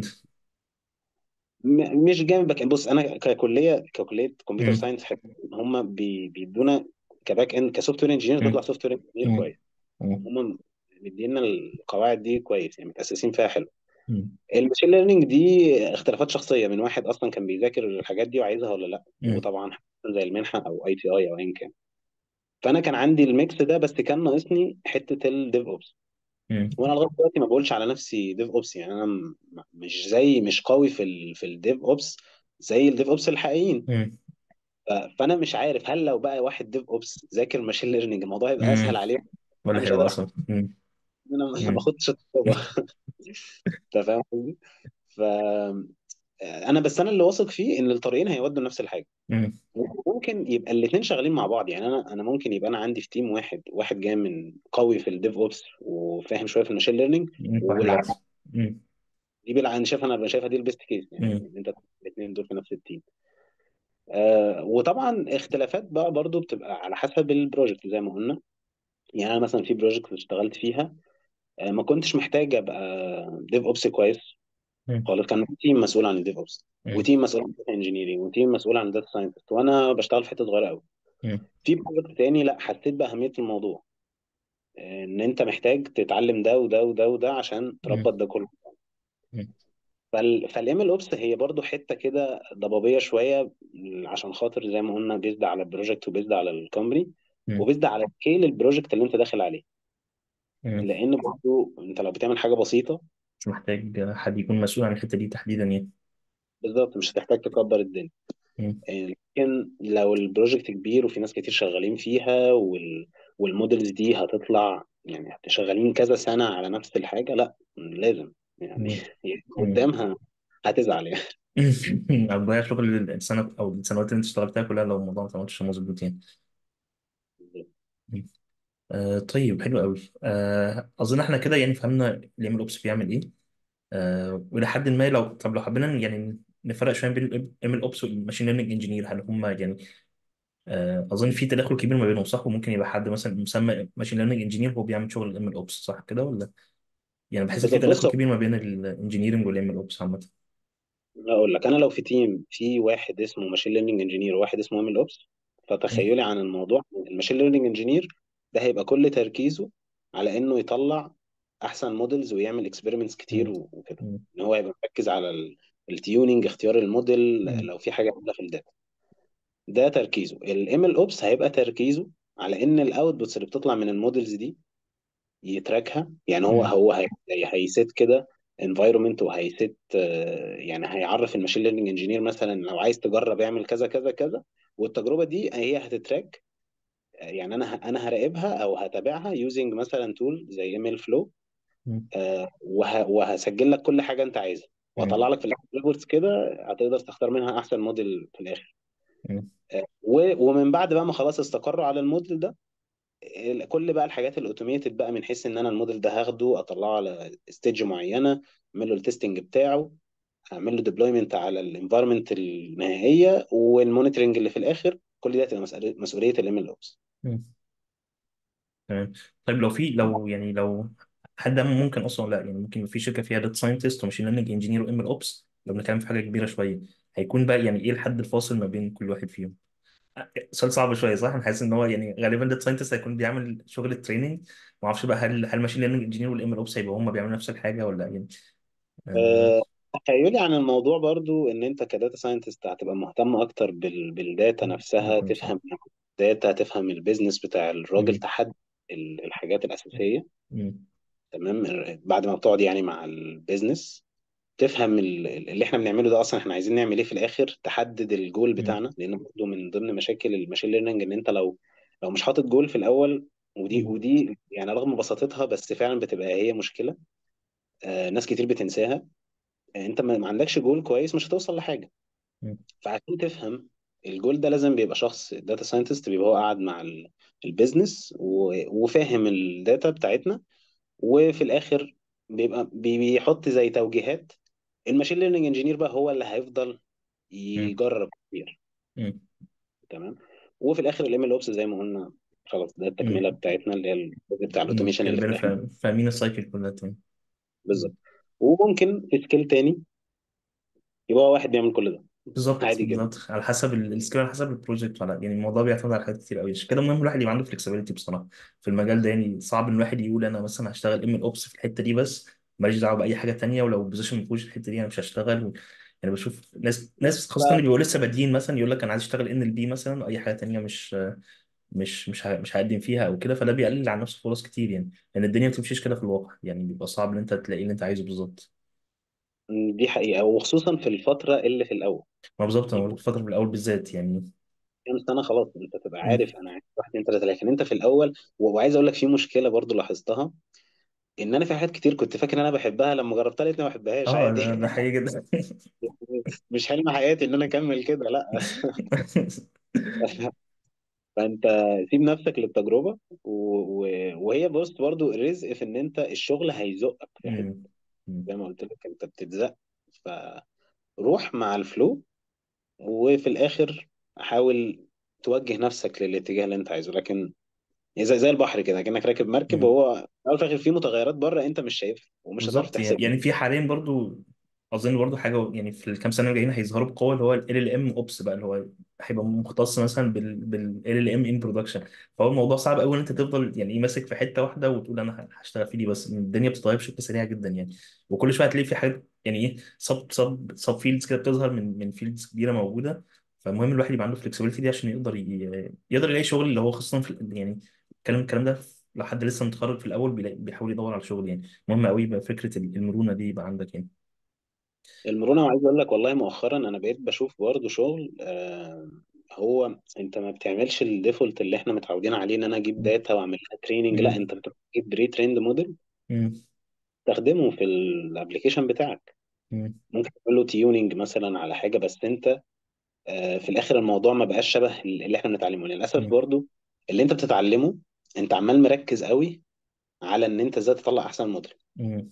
م- مش جاي من باك إند. بص انا ككليه ككليه كمبيوتر مم. ساينس هم بي... بيدونا كباك اند كسوفت وير انجينير مم. تطلع سوفت وير انجينير مم. كويس مم. هم مدينا القواعد دي كويس يعني متاسسين فيها حلو مم. الماشين ليرنينج دي اختلافات شخصيه من واحد اصلا كان بيذاكر الحاجات دي وعايزها ولا لا مم. وطبعا زي المنحه او اي تي اي او ايا كان فانا كان عندي الميكس ده بس كان ناقصني حته الديف اوبس مم. وانا لغايه دلوقتي ما بقولش على نفسي ديف اوبس يعني انا م- مش زي مش قوي في ال في الديف اوبس زي الديف اوبس الحقيقيين مم. ف- فانا مش عارف هل لو بقى واحد ديف اوبس ذاكر ماشين ليرنينج الموضوع هيبقى اسهل مم. عليه انا ولا مش هيبقى قادر احكم اصلا مم. انا ما مم. باخدش التجربه انت فاهم قصدي؟ ف آه، انا بس انا اللي واثق فيه ان الطريقين هيودوا لنفس الحاجه مم. ممكن يبقى الاثنين شغالين مع بعض يعني انا انا ممكن يبقى انا عندي في تيم واحد واحد جاي من قوي في الديف اوبس وفاهم شويه في الماشين ليرنينج مم. واحد لا والعكس مم. دي بالع... انا شايفها انا شايفها دي البيست كيس يعني مم. ان انت الاثنين دول في نفس التيم آه وطبعا اختلافات بقى برضو بتبقى على حسب البروجكت زي ما قلنا يعني انا مثلا في بروجكت اشتغلت فيها آه ما كنتش محتاج ابقى ديف اوبس كويس مم. خالص كان في تيم مسؤول عن الديف اوبس مم. وتيم مسؤول عن الداتا انجينيرنج وتيم مسؤول عن الداتا ساينتست وانا بشتغل في حته صغيره قوي مم. في بروجكت تاني لا حسيت باهميه الموضوع آه، ان انت محتاج تتعلم ده وده وده وده عشان مم. تربط ده كله مم. فال فالام ال اوبس هي برضو حته كده ضبابيه شويه عشان خاطر زي ما قلنا بيزد على البروجكت وبيزد على الكومباني مم. وبيزد على سكيل البروجكت اللي انت داخل عليه مم. لان برضو انت لو بتعمل حاجه بسيطه مش محتاج حد يكون مسؤول عن الحتة دي تحديدا يعني بالظبط مش هتحتاج تكبر الدنيا مم. آه، لكن لو البروجكت كبير وفي ناس كتير شغالين فيها وال والمودلز دي هتطلع يعني شغالين كذا سنه على نفس الحاجه لا لازم يعني مم. مم. قدامها هتزعل يعني هتضيع شغل السنة أو السنوات اللي أنت اشتغلتها كلها لو الموضوع ما اتعملش مظبوط يعني مم. آه طيب حلو قوي آه أظن إحنا كده يعني فهمنا الإيم الأوبس بيعمل إيه آه والى حد ما لو طب لو حبينا يعني نفرق شويه بين الام ال اوبس والماشين ليرنينج انجينير هل هم يعني آه اظن في تداخل كبير ما بينهم صح وممكن يبقى حد مثلا مسمى ماشين ليرنينج انجينير هو بيعمل شغل الام ال اوبس صح كده ولا يعني بحس ان في بالظبط تداخل بص كبير ما بين الانجينيرنج والام ال اوبس عامه اقول لك انا لو في تيم في واحد اسمه ماشين ليرنينج انجينير وواحد اسمه ام ال اوبس مم. فتخيلي عن الموضوع الماشين ليرنينج انجينير ده هيبقى كل تركيزه على انه يطلع احسن موديلز ويعمل اكسبيرمنتس كتير مم. و- وكده مم. ان هو يبقى مركز على ال- التيوننج اختيار الموديل مم. لو في حاجه عامله في الداتا ده تركيزه الام ال اوبس هيبقى تركيزه على ان الاوتبوتس اللي بتطلع من الموديلز دي يتراكها يعني هو مم. هو هي- هيسيت كده انفايرمنت وهيسيت آه، يعني هيعرف الماشين ليرنينج انجينير مثلا لو عايز تجرب اعمل كذا كذا كذا والتجربه دي هي هتتراك آه، يعني انا ه- انا هراقبها او هتابعها يوزنج مثلا تول زي ايميل فلو مم. وهسجل لك كل حاجه انت عايزها مم. واطلع لك في الريبورتس كده هتقدر تختار منها احسن موديل في الاخر مم. آه، و- ومن بعد بقى ما خلاص استقروا على الموديل ده ال- كل بقى الحاجات الاوتوميتد بقى من حيث ان انا الموديل ده هاخده اطلعه على ستيج معينه اعمل له التستنج بتاعه اعمل له ديبلويمنت على الانفايرمنت النهائيه والمونيتورنج اللي في الاخر كل ده تبقى مسؤوليه مسؤوليه الام ال اوبس مم. تمام طيب لو في لو يعني لو حد ممكن اصلا لا يعني ممكن في شركه فيها داتا ساينتست وماشين ليرنينج انجينير وام ال اوبس لو بنتكلم في حاجه كبيره شويه هيكون بقى يعني ايه الحد الفاصل ما بين كل واحد فيهم سؤال صعب شويه صح انا حاسس ان هو يعني غالبا داتا ساينتست هيكون بيعمل شغل التريننج ما اعرفش بقى هل هل ماشين ليرنينج انجينير والام ال اوبس هيبقوا هم بيعملوا نفس الحاجه ولا يعني آه أه تخيلي عن الموضوع برضو ان انت كداتا ساينتست هتبقى مهتم اكتر بال... بالداتا نفسها ممكن صح تفهم الداتا تفهم البيزنس بتاع الراجل مم. تحدد ال- الحاجات الاساسيه مم. تمام بعد ما بتقعد يعني مع البيزنس تفهم ال- اللي احنا بنعمله ده اصلا احنا عايزين نعمل ايه في الاخر تحدد الجول مم. بتاعنا لان برضه من ضمن مشاكل الماشين ليرنينج ان انت لو لو مش حاطط جول في الاول ودي مم. ودي يعني رغم بساطتها بس فعلا بتبقى هي مشكله آه ناس كتير بتنساها آه انت ما ما عندكش جول كويس مش هتوصل لحاجه مم. فعشان تفهم الجول ده لازم بيبقى شخص داتا ساينتست بيبقى هو قاعد مع ال- البيزنس و- وفاهم الداتا بتاعتنا وفي الاخر بيبقى بي- بيحط زي توجيهات الماشين ليرنينج انجينير بقى هو اللي هيفضل مم. يجرب كتير مم. تمام وفي الاخر الام ال اوبس زي ما قلنا خلاص ده التكمله مم. بتاعتنا اللي هي الجزء بتاع مم. الاوتوميشن اللي في كلنا الاخر فا- فاهمين السايكل كلها تمام بالظبط وممكن في سكيل تاني يبقى هو واحد بيعمل كل ده بالظبط عادي جدا بالظبط على حسب ال- السكيل على حسب البروجكت وعلى يعني الموضوع بيعتمد على حاجات كتير قوي عشان كده مهم الواحد يبقى عنده فلكسبيتي بصراحه في المجال ده يعني صعب ان الواحد يقول انا مثلا هشتغل ام ال اوبس في الحته دي بس ماليش دعوه باي حاجه تانيه ولو البوزيشن ما فيهوش الحته دي انا مش هشتغل و... يعني بشوف ناس ناس خاصه اللي ف- بيبقوا لسه بادئين مثلا يقول لك انا عايز اشتغل ان ال بي مثلا واي حاجه تانيه مش مش مش ه- مش هقدم فيها او كده فده بيقلل عن نفسه فرص كتير يعني لان الدنيا ما بتمشيش كده في الواقع يعني بيبقى صعب ان انت تلاقي اللي انت عايزه بالظبط دي حقيقه وخصوصا في الفتره اللي في الاول ما بالظبط انا يعني بقول الفتره من الاول بالذات يعني كام سنه خلاص انت تبقى م- عارف انا عايز واحد اتنين تلاته لكن انت في الاول و- وعايز اقول لك في مشكله برضو لاحظتها ان انا في حاجات كتير كنت فاكر ان انا بحبها لما جربتها لقيتني ما بحبهاش اه عادي ده, ده حقيقي جدا مش حلم حياتي ان انا اكمل كده لا فانت سيب نفسك للتجربه و... و... وهي بص برضو رزق في ان انت الشغل هيزقك في حته مم. مم. زي ما قلت لك انت بتتزق فروح مع الفلو وفي الاخر حاول توجه نفسك للاتجاه اللي انت عايزه لكن زي زي البحر كده كأنك راكب مركب مم. وهو في الاول وفي الاخر في متغيرات بره انت مش شايفها ومش هتعرف بالظبط يعني تحسبها يعني في حاليا برضو اظن برضو حاجه يعني في الكام سنه الجايين هيظهروا بقوه اللي هو ال ال ام اوبس بقى اللي هو هيبقى مختص مثلا بال بال ال ام ان برودكشن فهو الموضوع صعب قوي ان انت تفضل يعني ايه ماسك في حته واحده وتقول انا هشتغل في دي بس الدنيا بتتغير بشكل سريع جدا يعني وكل شويه هتلاقي في حاجات يعني ايه سب سب سب فيلدز كده بتظهر من من فيلدز كبيره موجوده فالمهم الواحد يبقى عنده فلكسبيتي دي عشان يقدر ي- يقدر يلاقي شغل اللي هو خاصه في يعني الكلام الكلام ده لو حد لسه متخرج في الاول بيلاقي- بيحاول يدور على شغل يعني مهم قوي يبقى فكره المرونه دي يبقى عندك يعني المرونة وعايز اقول لك والله مؤخرا انا بقيت بشوف برضه شغل آه هو انت ما بتعملش الديفولت اللي احنا متعودين عليه ان انا اجيب مم. داتا واعمل لها تريننج لا مم. انت بتجيب بري تريند موديل مم. تستخدمه في الابلكيشن بتاعك مم. ممكن تعمل له تيوننج مثلا على حاجة بس انت آه في الاخر الموضوع ما بقاش شبه اللي احنا بنتعلمه للاسف مم. برضه اللي انت بتتعلمه انت عمال مركز قوي على ان انت ازاي تطلع احسن موديل مم.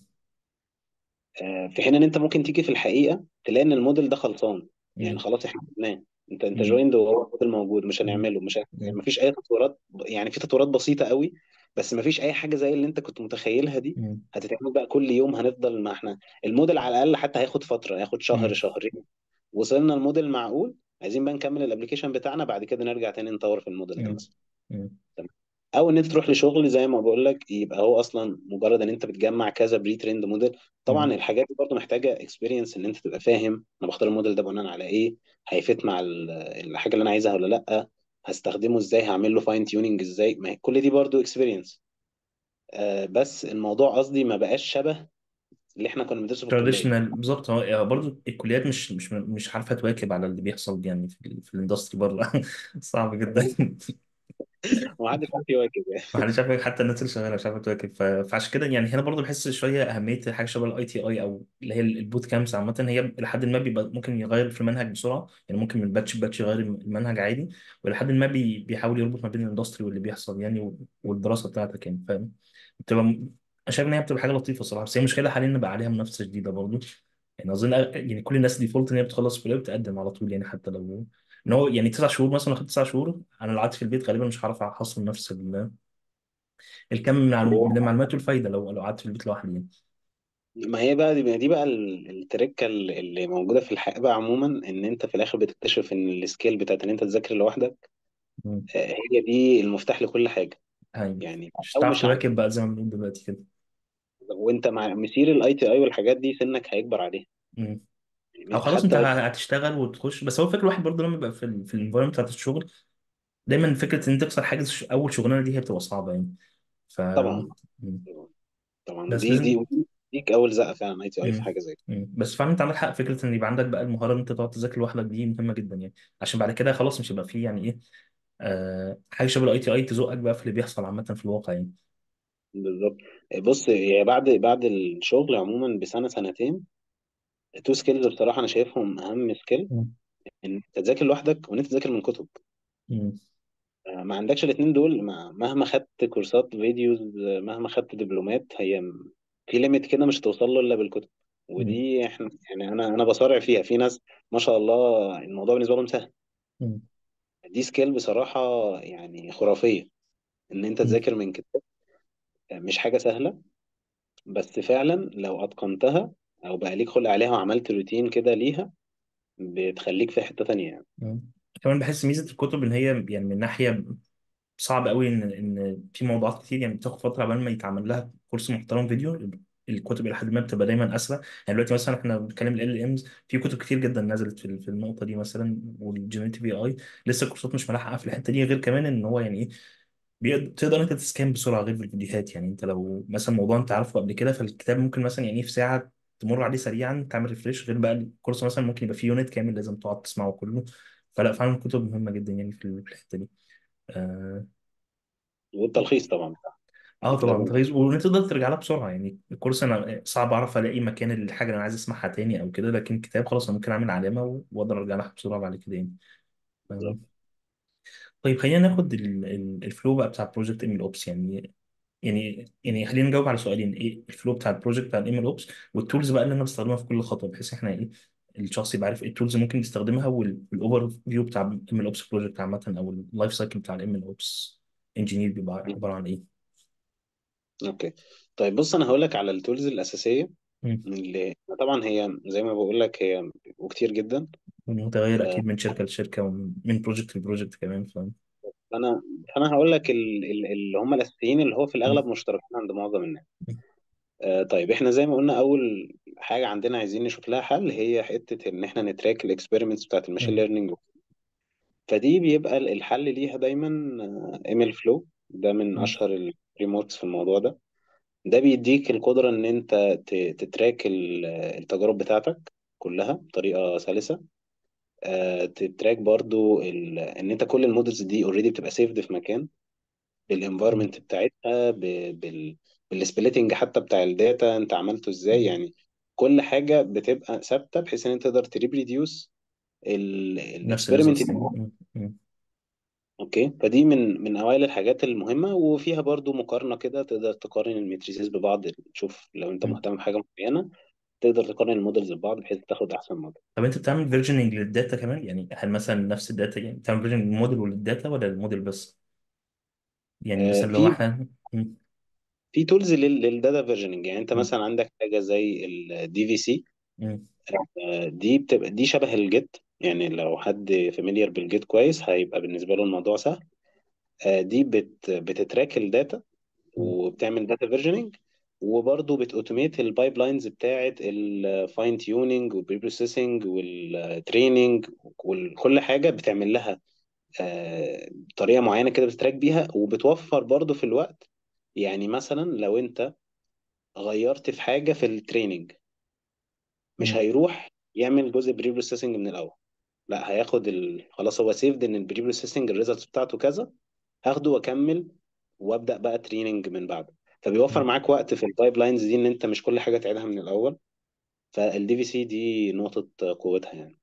آه، في حين ان انت ممكن تيجي في الحقيقه تلاقي ان الموديل ده خلصان يعني مم. خلاص احنا عملناه انت انت مم. جويند وهو الموديل موجود مش مم. هنعمله مش ه- يعني مم. مفيش اي تطورات يعني في تطورات بسيطه قوي بس مفيش اي حاجه زي اللي انت كنت متخيلها دي مم. هتتعمل بقى كل يوم هنفضل ما احنا الموديل على الاقل حتى هياخد فتره هياخد شهر مم. شهرين وصلنا الموديل معقول عايزين بقى نكمل الابلكيشن بتاعنا بعد كده نرجع تاني نطور في الموديل ده مم. مثلا مم. او ان انت تروح لشغل زي ما بقول لك يبقى هو اصلا مجرد ان انت بتجمع كذا بري ترند موديل طبعا مم. الحاجات دي برضه محتاجه اكسبيرينس ان انت تبقى فاهم انا بختار الموديل ده بناء على ايه هيفيت مع ال- الحاجه اللي انا عايزها ولا لا هستخدمه ازاي هعمل له فاين تيوننج ازاي ما هي كل دي برضه اكسبيرينس آه بس الموضوع قصدي ما بقاش شبه اللي احنا كنا بندرسه في الكليه تراديشنال بالظبط هو يعني برضو الكليات مش مش مش عارفه تواكب على اللي بيحصل يعني في, ال- في الاندستري بره صعب جدا ما حدش عارف يواكب يعني محدش عارف حتى الناس اللي شغاله مش عارفه تواكب ف- فعشان كده يعني هنا برضو بحس شويه اهميه حاجه شبه الاي تي اي او اللي هي البوت كامبس عامه هي لحد ما بيبقى ممكن يغير في المنهج بسرعه يعني ممكن من باتش باتش يغير المنهج عادي ولحد ما بي بيحاول يربط ما بين الاندستري واللي بيحصل يعني و- والدراسه بتاعتك يعني فاهم بتبقى م- انا شايف ان هي بتبقى حاجه لطيفه صراحه بس هي المشكله حاليا ان بقى عليها منافسه شديده برضو يعني اظن أ- يعني كل الناس ديفولت ان هي بتخلص كليه وتقدم على طول يعني حتى لو ان هو يعني تسع شهور مثلا لو خدت تسع شهور انا لو قعدت في البيت غالبا مش هعرف احصل نفس الكم من المعلو- من هو المعلومات والفايده لو لو قعدت في البيت لوحدي يعني ما هي بقى دي, دي بقى ال- التركه اللي اللي موجوده في الحياه بقى عموما ان انت في الاخر بتكتشف ان السكيل بتاعت ان انت تذاكر لوحدك مم. آه، هي دي المفتاح لكل حاجه يعني يعني مش لو هتعرف مش عارف تواكب بقى زي ما بنقول دلوقتي كده وانت مع مسير الاي تي اي والحاجات دي سنك هيكبر عليها مم. او يعني خلاص انت حتى لو ه- هتشتغل وتخش بس هو الفكره الواحد برضه لما يبقى في ال في الانفايرمنت بتاعت الشغل دايما فكره ان انت تكسر حاجز ش- اول شغلانه دي هي بتبقى صعبه يعني ف طبعا مم. طبعا بس ودي لازم دي ديك اول زقه فعلا اي تي اي في مم. حاجه زي كده مم. بس فعلا انت عندك حق فكره ان يبقى عندك بقى المهاره ان انت تقعد تذاكر لوحدك دي مهمه جدا يعني عشان بعد كده خلاص مش هيبقى فيه يعني ايه آه حاجه شبه الاي تي اي تزقك بقى في اللي بيحصل عامه في الواقع يعني بالظبط بص يعني بعد بعد الشغل عموما بسنه سنتين تو سكيلز بصراحه انا شايفهم اهم سكيل مم. ان انت تذاكر لوحدك وان انت تذاكر من كتب مم. آه، ما عندكش الاثنين دول ما- مهما خدت كورسات فيديوز آه، مهما خدت دبلومات هي م- في ليميت كده مش هتوصل له الا بالكتب مم. ودي احنا يعني انا انا بصارع فيها في ناس ما شاء الله الموضوع بالنسبه لهم سهل مم. دي سكيل بصراحه يعني خرافيه ان انت مم. تذاكر من كتاب آه، مش حاجه سهله بس فعلا لو اتقنتها او بقى ليك خلق عليها وعملت روتين كده ليها بتخليك في حته تانية يعني مم. كمان بحس ميزة الكتب إن هي يعني من ناحية صعب قوي إن إن في موضوعات كتير يعني بتاخد فترة قبل ما يتعمل لها كورس محترم فيديو الكتب إلى حد ما بتبقى دايما أسرع يعني دلوقتي مثلا إحنا بنتكلم ال ال امز في كتب كتير جدا نزلت في في النقطة دي مثلا والجينيريتيف اي اي لسه الكورسات مش ملاحقة في الحتة دي غير كمان إن هو يعني إيه بيقدر تقدر انت تسكان بسرعه غير في الفيديوهات يعني انت لو مثلا موضوع انت عارفه قبل كده فالكتاب ممكن مثلا يعني في ساعه تمر عليه سريعا تعمل ريفريش غير بقى الكورس مثلا ممكن يبقى فيه يونت كامل لازم تقعد تسمعه كله فلا فعلا الكتب مهمه جدا يعني في ال- في الحته دي آه والتلخيص طبعا اه طبعا لازم تغيظ وان انت تقدر ترجع لها بسرعه يعني الكورس انا صعب اعرف الاقي مكان الحاجه اللي انا عايز اسمعها تاني او كده لكن الكتاب خلاص انا ممكن اعمل علامه و- واقدر ارجع لها بسرعه بعد كده يعني بالظبط. فاهم؟ طيب خلينا ناخد ال- ال- الفلو بقى بتاع بروجكت ام ال اوبس يعني يعني يعني خلينا نجاوب على سؤالين ايه الفلو بتاع البروجكت بتاع الام ال اوبس والتولز بقى اللي انا بستخدمها في كل خطوه بحيث احنا ايه الشخص يبقى عارف ايه التولز ممكن يستخدمها والاوفر فيو بتاع ام ال اوبس بروجكت عامه او اللايف سايكل بتاع الام ال اوبس انجينير بيبقى عباره عن ايه اوكي طيب بص انا هقول لك على التولز الاساسيه مم. اللي طبعا هي زي ما بقول لك هي وكتير جدا متغير آه، اكيد من شركه لشركه ومن بروجكت لبروجكت كمان ف انا انا هقول لك ال- ال- اللي هم الاساسيين اللي هو في مم. الاغلب مشتركين عند معظم الناس آه، طيب احنا زي ما قلنا اول حاجه عندنا عايزين نشوف لها حل هي حته ان احنا نتراك الاكسبيرمنتس بتاعت الماشين مم. ليرنينج فدي بيبقى الحل ليها دايما ايميل فلو ده من مم. اشهر الفريم في الموضوع ده ده بيديك القدره ان انت ت- تتراك ال- التجارب بتاعتك كلها بطريقه سلسه آه، تتراك برضو ال... ان انت كل المودلز دي اوريدي بتبقى سيفد في مكان مم. بالانفايرمنت بتاعتها ب... بال بالسبليتنج حتى بتاع الداتا انت عملته ازاي مم. يعني كل حاجه بتبقى ثابته بحيث ان انت تقدر تريبريديوس نفس الاكسبيرمنت الريزلتس دي تاني مم. مم. اوكي فدي من من اوائل الحاجات المهمه وفيها برضو مقارنه كده تقدر تقارن الميتريسز ببعض تشوف لو انت مم. مهتم بحاجه معينه تقدر تقارن المودلز ببعض بحيث تاخد احسن موديل طب انت بتعمل فيرجننج للداتا كمان يعني هل مثلا نفس الداتا يعني بتعمل فيرجن للموديل وللداتا ولا الموديل بس يعني آه، مثلا لو في احنا مم. في تولز للداتا فيرجننج يعني انت مم. مثلا عندك حاجه زي الدي في سي مم. دي بتبقى دي شبه الجيت يعني لو حد فاميليار بالجيت كويس هيبقى بالنسبه له الموضوع سهل آه، دي بت بتتراك الداتا مم. وبتعمل داتا فيرجننج وبرضه بتوتوميت البايب لاينز بتاعه الفاين تيوننج والبري بروسيسنج والتريننج وكل حاجه بتعمل لها آه، طريقه معينه كده بتتراك بيها وبتوفر برضه في الوقت يعني مثلا لو انت غيرت في حاجه في التريننج مش مم. هيروح يعمل جزء بري بروسيسنج من الاول لا هياخد ال... خلاص هو سيفد ان البري بروسيسنج الريزلتس بتاعته كذا هاخده واكمل وابدا بقى تريننج من بعده فبيوفر مم. معاك وقت في البايب لاينز دي ان انت مش كل حاجه تعيدها من الاول فالدي في سي دي نقطه قوتها يعني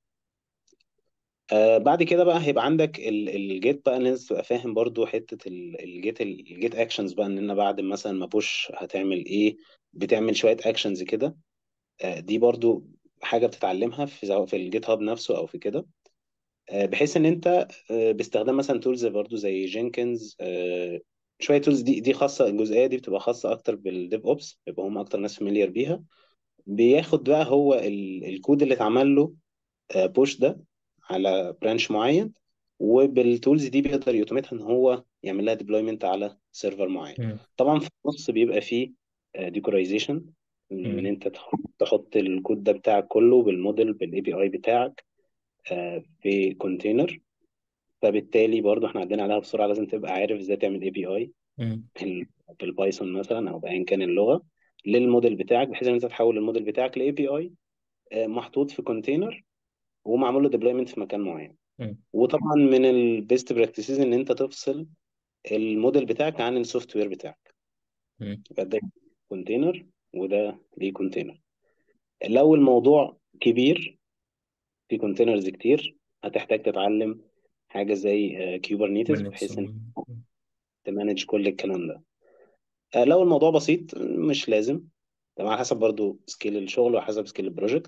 آه بعد كده بقى هيبقى عندك ال- الجيت بقى ان انت تبقى فاهم برضو حته ال- الجيت الجيت اكشنز بقى ان انا بعد مثلا ما بوش هتعمل ايه بتعمل شويه اكشنز كده آه دي برضو حاجه بتتعلمها في سواء في الجيت هاب نفسه او في كده آه، بحيث ان انت آه، باستخدام مثلا تولز برضو زي جينكنز شويه تولز دي دي خاصه الجزئيه دي بتبقى خاصه اكتر بالديف اوبس بيبقى هم اكتر ناس فاميليار بيها بياخد بقى هو ال- الكود اللي اتعمل له بوش ده على برانش معين وبالتولز دي بيقدر يوتوميتها ان هو يعمل لها ديبلويمنت على سيرفر معين مم. طبعا في النص بيبقى فيه ديكورايزيشن ان مم. انت تحط تحط الكود ده بتاعك كله بالموديل بالاي بي اي بتاعك آه، في كونتينر فبالتالي برضو احنا عدينا عليها بسرعه لازم تبقى عارف ازاي تعمل اي بي اي مم. بالبايثون مثلا او بايا كان اللغه للموديل بتاعك بحيث ان انت تحول الموديل بتاعك لاي بي اي محطوط في كونتينر ومعمول له ديبلويمنت في مكان معين مم. وطبعا من البيست براكتسز ان انت تفصل الموديل بتاعك عن السوفت وير بتاعك مم. يبقى ده كونتينر وده ليه كونتينر لو الموضوع كبير في كونتينرز كتير هتحتاج تتعلم حاجه زي كيوبرنيتس كوبرنيتس بحيث ان مم. تمانج كل الكلام ده آه، لو الموضوع بسيط مش لازم تمام على حسب برضو سكيل الشغل وحسب سكيل البروجكت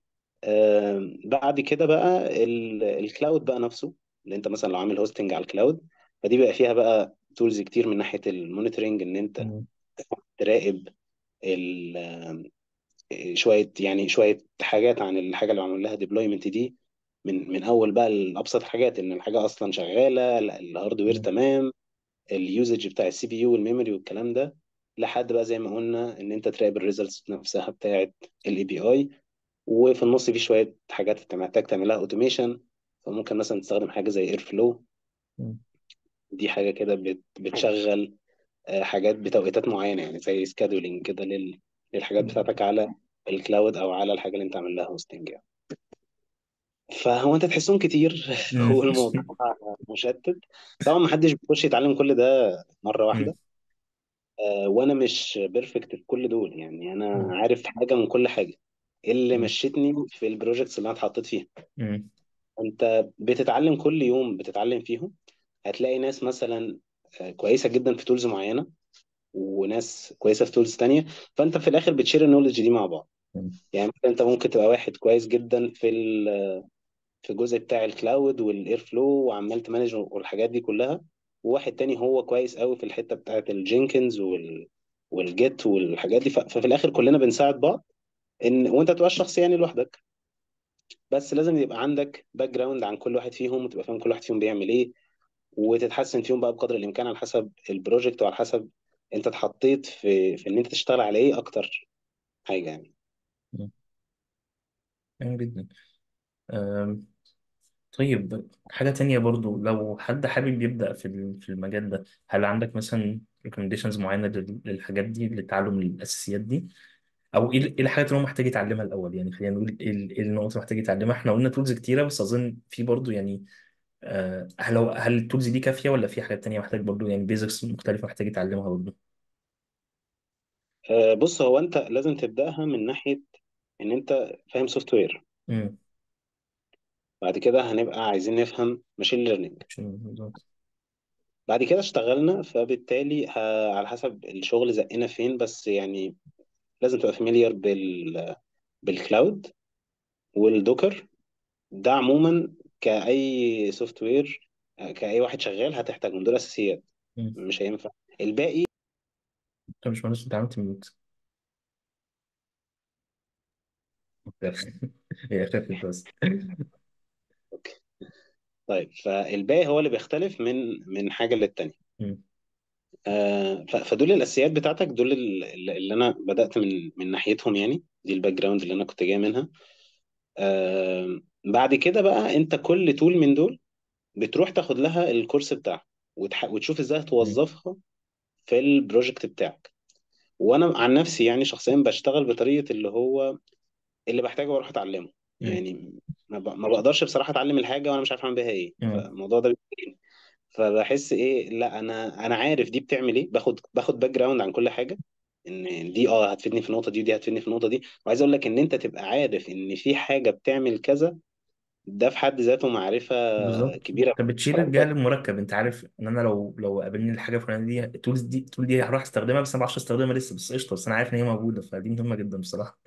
آه، بعد كده بقى ال- الكلاود بقى نفسه اللي انت مثلا لو عامل هوستنج على الكلاود فدي بقى فيها بقى تولز كتير من ناحية المونيتورنج ان انت مم. تراقب ال- آه، شوية يعني شوية حاجات عن الحاجة اللي معمول لها ديبلويمنت دي من من اول بقى الابسط الحاجات ان الحاجة اصلا شغالة ال- الهاردوير مم. تمام اليوزج بتاع السي بي يو والميموري والكلام ده لحد بقى زي ما قلنا ان انت تراقب الريزلتس نفسها بتاعت الاي بي اي وفي النص في شويه حاجات انت محتاج تعملها اوتوميشن فممكن مثلا تستخدم حاجه زي اير فلو مم. دي حاجه كده بت- بتشغل آه، حاجات بتوقيتات معينه يعني زي سكادولينج كده لل- للحاجات بتاعتك على الكلاود او على الحاجه اللي انت عامل لها هوستنج يعني فهو انت تحسهم كتير مم. هو الموضوع مشتت طبعا ما حدش بيخش يتعلم كل ده مره مم. واحده آه، وانا مش بيرفكت في كل دول يعني انا مم. عارف حاجه من كل حاجه إيه اللي مم. مشيتني في البروجكتس اللي انا اتحطيت فيها مم. انت بتتعلم كل يوم بتتعلم فيهم هتلاقي ناس مثلا آه، كويسه جدا في تولز معينه وناس كويسه في تولز تانية فانت في الاخر بتشير النولج دي مع بعض مم. يعني مثلا انت ممكن تبقى واحد كويس جدا في ال- في الجزء بتاع الكلاود والاير فلو وعمال تمانج والحاجات دي كلها وواحد تاني هو كويس قوي في الحته بتاعت الجينكنز وال والجيت والحاجات دي ف- ففي الاخر كلنا بنساعد بعض ان وانت تبقى الشخص يعني لوحدك بس لازم يبقى عندك باك جراوند عن كل واحد فيهم وتبقى فاهم كل واحد فيهم بيعمل ايه وتتحسن فيهم بقى بقدر الامكان على حسب البروجكت وعلى حسب انت اتحطيت في في ان انت تشتغل على ايه اكتر حاجه يعني مم. جميل جدا أم، طيب حاجة تانية برضو لو حد حابب يبدأ في ال- في المجال ده هل عندك مثلا recommendations معينة لل- للحاجات دي لتعلم الأساسيات دي أو إيه ال- إيه الحاجات اللي هو محتاج يتعلمها الأول يعني خلينا نقول إيه ال- إيه النقط اللي محتاج يتعلمها إحنا قلنا تولز كتيرة بس أظن في برضو يعني آه، هل هو هل التولز دي كافية ولا في حاجات تانية محتاج برضو يعني بيزكس مختلفة محتاج يتعلمها برضو آه، بص هو انت لازم تبداها من ناحيه ان انت فاهم سوفت وير امم بعد كده هنبقى عايزين نفهم ماشين ليرنينج شنو بالظبط بعد كده اشتغلنا فبالتالي ه- على حسب الشغل زقنا فين بس يعني لازم تبقى فاميليار بال بالكلاود والدوكر ده عموما كأي سوفت وير كأي واحد شغال هتحتاجهم دول أساسيات مم. مش هينفع الباقي انت مش مهندس انت عملت ميوت هي خفت بس أوكي. طيب فالباقي هو اللي بيختلف من من حاجة للتانية مم. آه، ف- فدول الأساسيات بتاعتك دول ال- ال- اللي أنا بدأت من من ناحيتهم يعني دي الباك جراوند اللي أنا كنت جاي منها آه، بعد كده بقى أنت كل تول من دول بتروح تاخد لها الكورس بتاعها وتح... وتشوف ازاي مم. توظفها في البروجكت بتاعك وانا عن نفسي يعني شخصيا بشتغل بطريقه اللي هو اللي بحتاجه بروح اتعلمه مم. يعني ما, ب... ما بقدرش بصراحه اتعلم الحاجه وانا مش عارف اعمل بيها ايه مم. فالموضوع ده بيضايقني فبحس ايه لا انا انا عارف دي بتعمل ايه باخد باخد باك جراوند عن كل حاجه ان دي اه هتفيدني في النقطه دي ودي هتفيدني في النقطه دي وعايز اقول لك ان انت تبقى عارف ان في حاجه بتعمل كذا ده في حد ذاته معرفه بالظبط كبيره انت بتشيل الجهل المركب انت عارف ان انا لو لو قابلني الحاجه الفلانيه دي التولز دي التول دي هروح استخدمها بس انا ما بعرفش استخدمها لسه بس قشطه بس انا عارف ان هي موجوده فدي مهمه جدا بصراحه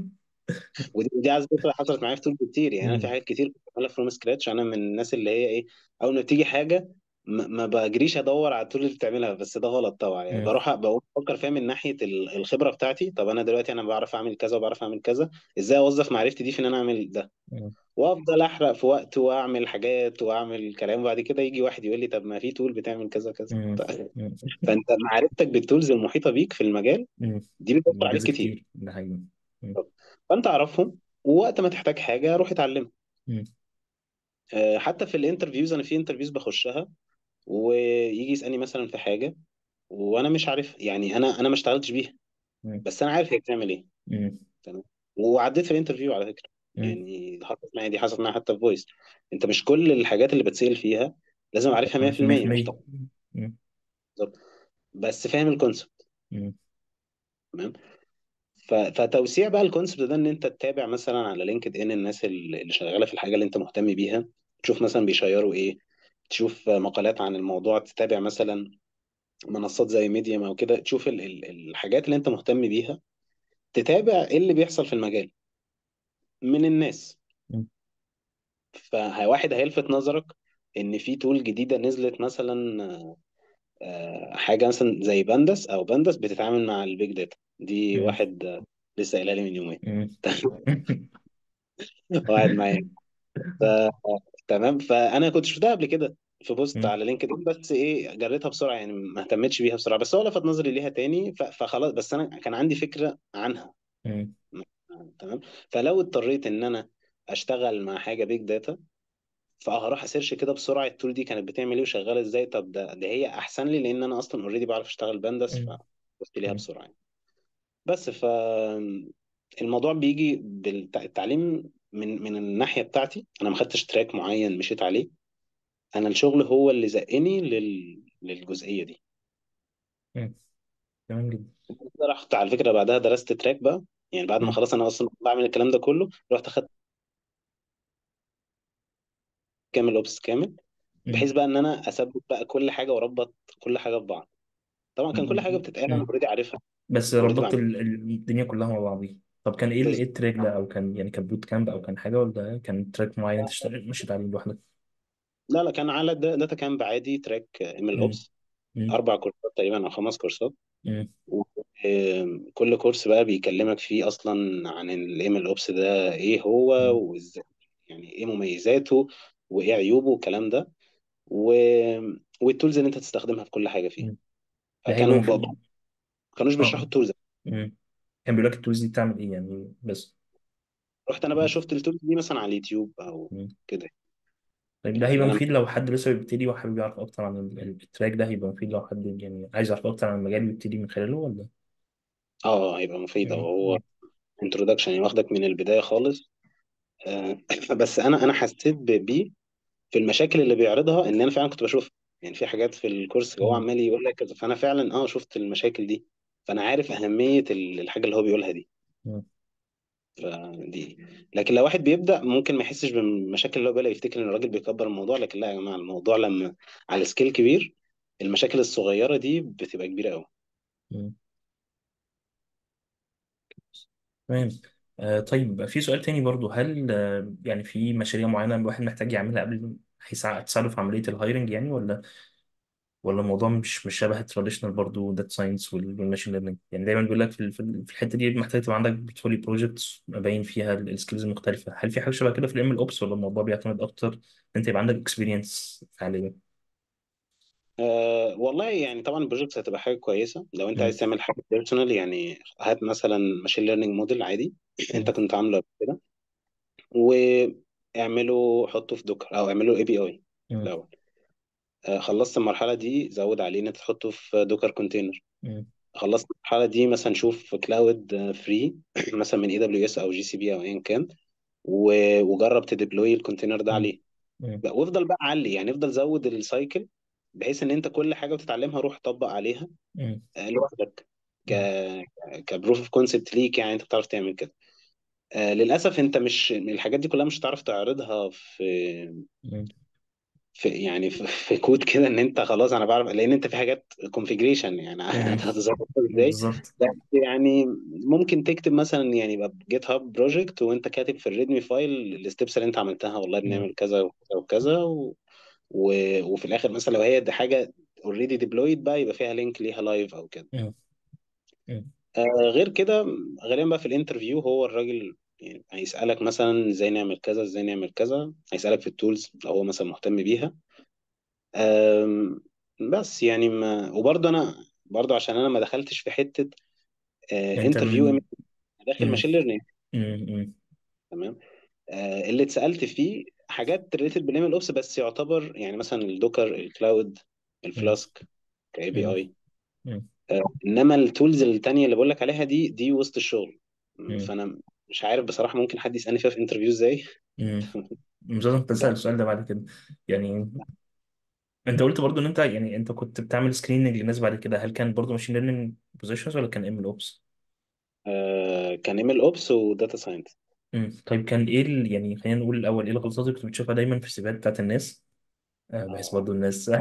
ودي ودي على فكره حصلت معايا في طول كتير يعني انا في مم. حاجات كتير كنت بعملها فروم سكراتش انا من الناس اللي هي ايه اول ما بتيجي حاجه ما ما بجريش ادور على التول اللي بتعملها بس ده غلط طبعا يعني مم. بروح بقوم افكر فيها من ناحيه ال- الخبره بتاعتي طب انا دلوقتي انا بعرف اعمل كذا وبعرف اعمل كذا ازاي اوظف معرفتي دي في ان انا اعمل ده مم. وافضل احرق في وقت واعمل حاجات واعمل كلام وبعد كده يجي واحد يقول لي طب ما في تول بتعمل كذا كذا مم. طيب. مم. فانت معرفتك بالتولز المحيطه بيك في المجال مم. دي بتوفر عليك بيز كتير كتير ده حقيقي مم. فانت اعرفهم ووقت ما تحتاج حاجه روح اتعلمها مم. آه، حتى في الانترفيوز انا في انترفيوز بخشها ويجي يسالني مثلا في حاجه وانا مش عارف يعني انا انا ما اشتغلتش بيها مم. بس انا عارف هي بتعمل ايه مم. تمام وعديت في الانترفيو على فكره مم. يعني حصلت معايا دي حصلت معايا حتى في فويس انت مش كل الحاجات اللي بتسال فيها لازم عارفها 100% مش 100% طبعا مم. بالظبط. بس فاهم الكونسبت مم. تمام ف- فتوسيع بقى الكونسبت ده ان انت تتابع مثلا على لينكد ان الناس اللي اللي شغاله في الحاجه اللي انت مهتم بيها تشوف مثلا بيشيروا ايه تشوف مقالات عن الموضوع تتابع مثلا منصات زي ميديم او كده تشوف ال ال الحاجات اللي انت مهتم بيها تتابع ايه اللي بيحصل في المجال من الناس مم. فواحد هيلفت نظرك ان في تول جديده نزلت مثلا آه، حاجه مثلا زي بندس او بندس بتتعامل مع البيج داتا دي مم. واحد آه، لسه قايلها لي من يومين مم. واحد معايا تمام فانا كنت شفتها قبل كده في بوست مم. على لينكد ان بس ايه جريتها بسرعه يعني ما اهتمتش بيها بسرعه بس هو لفت نظري ليها تاني ف- فخلاص بس انا كان عندي فكره عنها مم. تمام فلو اضطريت ان انا اشتغل مع حاجه بيج داتا فهروح اسيرش كده بسرعه التول دي كانت بتعمل ايه وشغاله ازاي طب ده ده هي احسن لي لان انا اصلا اوريدي بعرف اشتغل بندس مم. فبصت ليها بسرعه يعني. بس ف الموضوع بيجي بالتعليم من من الناحيه بتاعتي انا ما خدتش تراك معين مشيت عليه انا الشغل هو اللي زقني لل... للجزئيه دي مم. تمام جدا رحت على فكره بعدها درست تراك بقى يعني بعد ما مم. خلاص انا اصلا بعمل الكلام ده كله رحت اخدت كامل اوبس كامل مم. بحيث بقى ان انا اثبت بقى كل حاجه واربط كل حاجه ببعض طبعا كان كل حاجه مم. بتتقال انا مم. اوريدي عارفها بس اوريدي ربطت بعمل ال- ال- الدنيا كلها مع بعضيها طب كان ايه ال- ايه بز- التراك ده او كان يعني كان بوت كامب او كان حاجه ولا كان تراك معين انت اشتغل- مشيت عليه لوحدك لا لا كان على دا- داتا كامب عادي تراك ام ال مم. اوبس مم. اربع كورسات تقريبا او خمس كورسات مم. وكل كورس بقى بيكلمك فيه اصلا عن الام ال اوبس ده ايه هو مم. وازاي يعني ايه مميزاته وايه عيوبه والكلام ده و... والتولز اللي انت تستخدمها في كل حاجه فيه مم. ده هيبقى فكانوا ب... ب- المفروض كانوش بيشرحوا اه التولز مم. كان بيقول لك التولز دي بتعمل ايه يعني بس رحت انا بقى شفت التولز دي مثلا على اليوتيوب او مم. كده طيب ده يعني هيبقى انا مفيد لو حد لسه بيبتدي وحابب يعرف اكتر عن ال- ال- التراك ده هيبقى مفيد لو حد يعني عايز يعرف اكتر عن المجال ويبتدي من خلاله ولا اه هيبقى مفيد أو مم. هو مم. انترودكشن يعني واخدك من البدايه خالص آه، بس انا انا حسيت ب- بيه في المشاكل اللي بيعرضها ان انا فعلا كنت بشوفها يعني في حاجات في الكورس هو مم. عمال يقول لك كذا فانا فعلا اه شفت المشاكل دي فانا عارف اهميه ال- الحاجه اللي هو بيقولها دي مم. فدي لكن لو واحد بيبدا ممكن ما يحسش بالمشاكل اللي هو بيقولها يفتكر ان الراجل بيكبر الموضوع لكن لا يا جماعه الموضوع لما على سكيل كبير المشاكل الصغيره دي بتبقى كبيره قوي مم. تمام آه طيب في سؤال تاني برضو هل آه يعني في مشاريع معينة الواحد محتاج يعملها قبل هيساعد تساعده في عملية الهايرنج يعني ولا ولا الموضوع مش مش شبه التراديشنال برضو داتا ساينس والماشين ليرنينج يعني دايما بيقول لك في ال- في ال- في الحتة دي محتاج تبقى عندك بورتفوليو بروجكتس مبين فيها السكيلز المختلفة هل في حاجة شبه كده في الام ال اوبس ولا الموضوع بيعتمد اكتر ان انت يبقى عندك اكسبيرينس فعليا أه والله يعني طبعا البروجكتس هتبقى حاجه كويسه لو انت مم. عايز تعمل حاجه بيرسونال يعني هات مثلا ماشين ليرنينج موديل عادي انت مم. كنت عامله قبل كده واعمله حطه في دوكر او اعمله اي بي اي مم. الاول أه خلصت المرحله دي زود عليه ان انت تحطه في دوكر كونتينر مم. خلصت المرحله دي مثلا شوف كلاود فري مثلا من اي دبليو اس او جي سي بي او ايا كان و- وجرب تديبلوي الكونتينر ده مم. عليه مم. بقى- وافضل بقى علي يعني افضل زود السايكل بحيث ان انت كل حاجه بتتعلمها روح طبق عليها مم. آه، لوحدك ك مم. كبروف اوف كونسبت ليك يعني انت بتعرف تعمل كده آه، للاسف انت مش الحاجات دي كلها مش هتعرف تعرضها في مم. في يعني في, في كود كده ان انت خلاص انا بعرف لان انت في حاجات كونفيجريشن يعني مم. انت هتظبطها ازاي بالظبط بس يعني ممكن تكتب مثلا يعني يبقى جيت هاب بروجكت وانت كاتب في الريدمي فايل الستبس اللي انت عملتها والله مم. بنعمل كذا وكذا وكذا و... و... وفي الاخر مثلا لو هي دي حاجه اوريدي ديبلويد بقى يبقى فيها لينك ليها لايف او كده مم. مم. آه غير كده غالبا بقى في الانترفيو هو الراجل يعني هيسألك مثلا ازاي نعمل كذا ازاي نعمل كذا هيسألك في التولز لو هو مثلا مهتم بيها آم، بس يعني ما وبرضه انا برضه عشان انا ما دخلتش في حته يعني انت انترفيو من داخل مم. ماشين ليرنينج مم. مم. تمام آه، اللي اتسالت فيه حاجات ريليتد بالام ال اوبس بس يعتبر يعني مثلا الدوكر الكلاود مم. الفلاسك كاي بي مم. اي مم. انما التولز التانية اللي بقول لك عليها دي دي وسط الشغل م، مم. فانا مش عارف بصراحه ممكن حد يسالني فيها في انترفيو ازاي مم. مش لازم تسأل بس السؤال ده بعد كده يعني انت قلت برضو ان انت يعني انت كنت بتعمل سكريننج للناس بعد كده هل كان برضو ماشين ليرنينج بوزيشنز ولا كان ام ال اوبس آه، كان ام ال اوبس وداتا ساينس طيب كان ايه ال... يعني خلينا نقول الاول ايه الغلطات اللي كنت بتشوفها دايما في السيفيهات بتاعت الناس آه، بحيث برضو الناس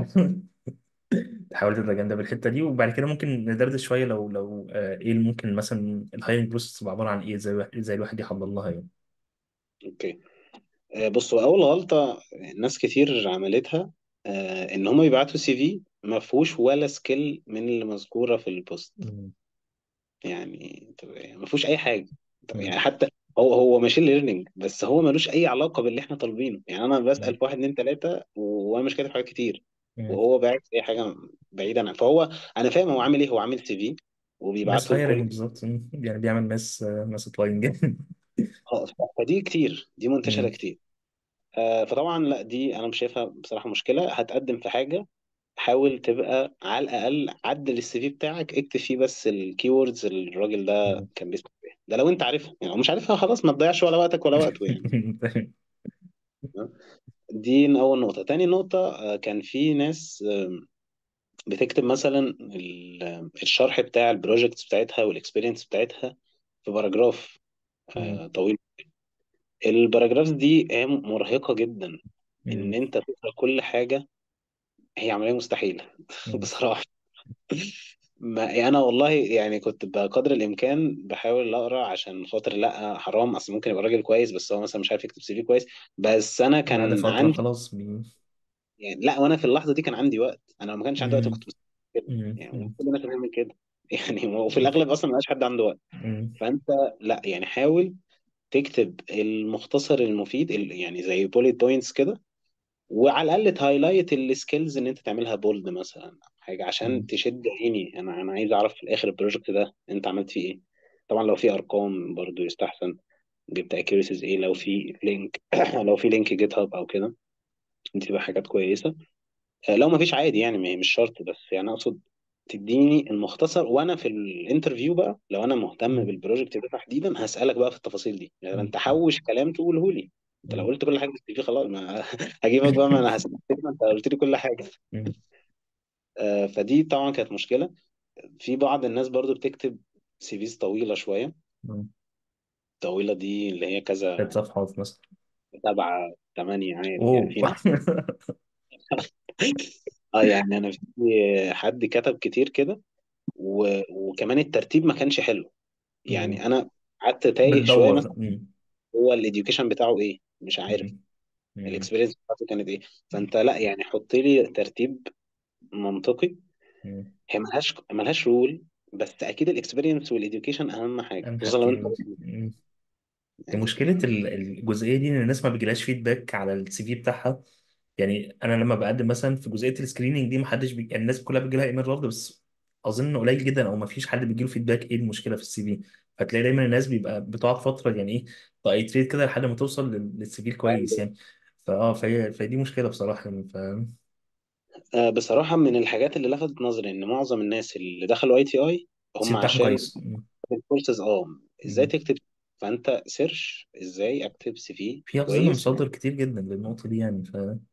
تحاول تتجنب الحته دي وبعد كده ممكن ندردش شويه لو لو آه، ايه اللي ممكن مثلا الهايرنج بروسيس تبقى عباره عن ايه زي زي الواحد يحضر لها يعني اوكي آه، بصوا اول غلطه ناس كتير عملتها آه، ان هم بيبعتوا سي في ما فيهوش ولا سكيل من اللي مذكوره في البوست مم. يعني طب يعني ما فيهوش اي حاجه طب مم. يعني حتى هو هو ماشين ليرنينج بس هو ملوش اي علاقه باللي احنا طالبينه يعني انا بسال مم. في واحد اتنين تلاته وانا مش كاتب حاجات كتير مم. وهو باعت اي حاجه بعيدا عن فهو انا فاهم هو عامل ايه هو عامل سي في ماس وبيبعته لكل هايرنج بالظبط مم. يعني بيعمل ماس ماس ابلاينج اه فدي كتير دي منتشره كتير آه، فطبعا لا دي انا مش شايفها بصراحه مشكله هتقدم في حاجه حاول تبقى على الاقل عدل السي في بتاعك اكتب فيه بس الكي ووردز اللي الراجل ده كان بيسمع بيها ده لو انت عارفها يعني لو مش عارفها خلاص ما تضيعش ولا وقتك ولا وقته يعني دي اول نقطه تاني نقطه آه، كان في ناس بتكتب مثلا ال- الشرح بتاع البروجكتس بتاعتها والاكسبيرينس بتاعتها في باراجراف مم. آه، طويل الباراجراف دي هي مرهقة جدا ان مم. انت تقرا كل حاجة هي عملية مستحيلة مم. بصراحة ما يعني انا والله يعني كنت بقدر الامكان بحاول اقرا عشان خاطر لا حرام اصل ممكن يبقى راجل كويس بس هو مثلا مش عارف يكتب سي في كويس بس انا بعد كان فترة عندي خلاص بي... يعني لا وانا في اللحظه دي كان عندي وقت انا لو ما كانش عندي وقت مم. كنت مستحيل كده مم. يعني مم. المفروض الناس بتعمل كده يعني وفي الاغلب اصلا ما بقاش حد عنده وقت مم. فانت لا يعني حاول تكتب المختصر المفيد ال- يعني زي بوليت بوينتس كده وعلى الاقل تهايلايت السكيلز ان انت تعملها بولد مثلا أو حاجه عشان مم. تشد عيني انا انا عايز اعرف في الاخر البروجكت ده انت عملت فيه ايه طبعا لو في ارقام برضو يستحسن جبت اكيوريسيز ايه لو في لينك لو في لينك جيت هاب او كده دي تبقى حاجات كويسه آه، لو ما فيش عادي يعني ما هي مش شرط بس يعني اقصد تديني المختصر وانا في الانترفيو بقى لو انا مهتم مم. بالبروجكت ده تحديدا هسالك بقى في التفاصيل دي يعني مم. انت حوش كلام تقوله لي انت لو مم. قلت كل حاجه في السي في خلاص ما هجيبك بقى ما انا هسالك ما انت قلت لي كل حاجه مم. آه، فدي طبعا كانت مشكله في بعض الناس برضو بتكتب سي فيز طويله شويه مم. طويله دي اللي هي ثلاث كذا صفحات مثلا سبعه ثمانيه عادي يعني اوه في ناس اه يعني انا في حد كتب كتير كده و... وكمان الترتيب ما كانش حلو مم. يعني انا قعدت تايه شويه مثلا بتدور مم. هو الاديوكيشن بتاعه ايه مش عارف مم. مم. الاكسبيرينس بتاعته كانت ايه فانت لا يعني حط لي ترتيب منطقي مم. هي ملهاش ملهاش رول بس اكيد الاكسبيرينس والاديوكيشن اهم حاجه أهم خصوصا لو انت حاجتين مم. يعني مشكلة ال- الجزئية دي إن الناس ما بيجيلهاش فيدباك على السي في بتاعها يعني أنا لما بقدم مثلا في جزئية السكريننج دي محدش بي... يعني الناس كلها بيجيلها إيميل رفض بس أظن قليل جدا أو ما فيش حد بيجيله فيدباك إيه المشكلة في السي في فتلاقي دايما الناس بيبقى بتقعد فترة يعني إيه تأيتريت كده لحد ما توصل لل- للسي في الكويس يعني فأه فهي فدي مشكلة بصراحة يعني ف آه، بصراحه من الحاجات اللي لفتت نظري ان معظم الناس اللي دخلوا اي تي اي السي هم في بتاعهم عشان كويس م- الكورسز اه ازاي م. تكتب فانت سيرش ازاي اكتب سي في في أظن كويس مصادر كتير جدا للنقطة دي يعني ف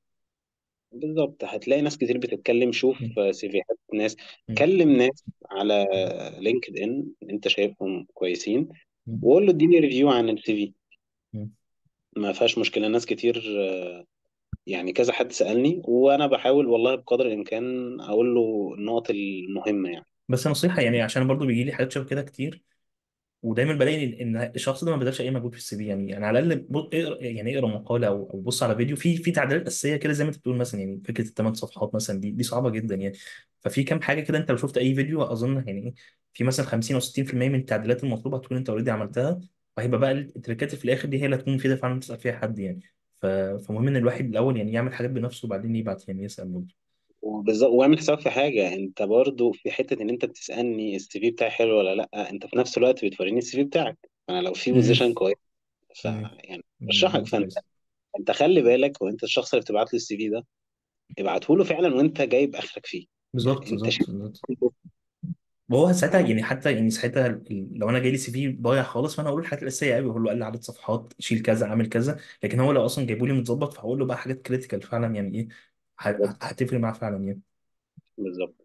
بالظبط هتلاقي ناس كتير بتتكلم شوف م- سيفيهات ناس م- كلم ناس على لينكد ان انت شايفهم كويسين م- وقول له اديني ريفيو عن السي في م. ما فيهاش مشكله ناس كتير آه، يعني كذا حد سالني وانا بحاول والله بقدر الامكان اقول له النقط المهمه يعني بس نصيحة يعني عشان برضو بيجي لي حاجات شبه كده كتير ودايما بلاقي ان الشخص ده ما بذلش اي مجهود في السي في يعني يعني على الاقل بص- اقرا يعني اقرا مقاله او او بص على فيديو في في تعديلات اساسيه كده زي ما انت بتقول مثلا يعني فكره الثمان صفحات مثلا دي دي صعبه جدا يعني ففي كام حاجه كده انت لو شفت اي فيديو اظن يعني ايه في مثلا 50 او 60% من التعديلات المطلوبه هتكون انت اوريدي عملتها وهيبقى بقى التريكات اللي في الاخر دي هي اللي هتكون مفيده فعلا تسال فيها حد يعني ف- فمهم ان الواحد الاول يعني يعمل حاجات بنفسه وبعدين يبعت يعني يسال برضه وبالظبط واعمل حسابك في حاجه انت برضو في حته ان انت بتسالني السي في بتاعي حلو ولا لا انت في نفس الوقت بتوريني السي في بتاعك انا لو في امم بوزيشن كويس امم فيعني برشحك نقطه فانت كويسه انت خلي بالك وانت الشخص اللي بتبعت له السي في ده ابعته له فعلا وانت جايب اخرك فيه يعني بالظبط انت بالظبط شايف بالظبط وهو ساعتها يعني يعني حتى يعني ساعتها ال- لو انا جاي لي سي في ضايع خالص فانا هقول له الحاجات الاساسيه قوي هقول له قال لي عدد صفحات شيل كذا اعمل كذا لكن هو لو اصلا جايبه لي متظبط فهقول له بقى حاجات كريتيكال فعلا يعني ايه ه- هتفرق معاه فعلا يعني بالظبط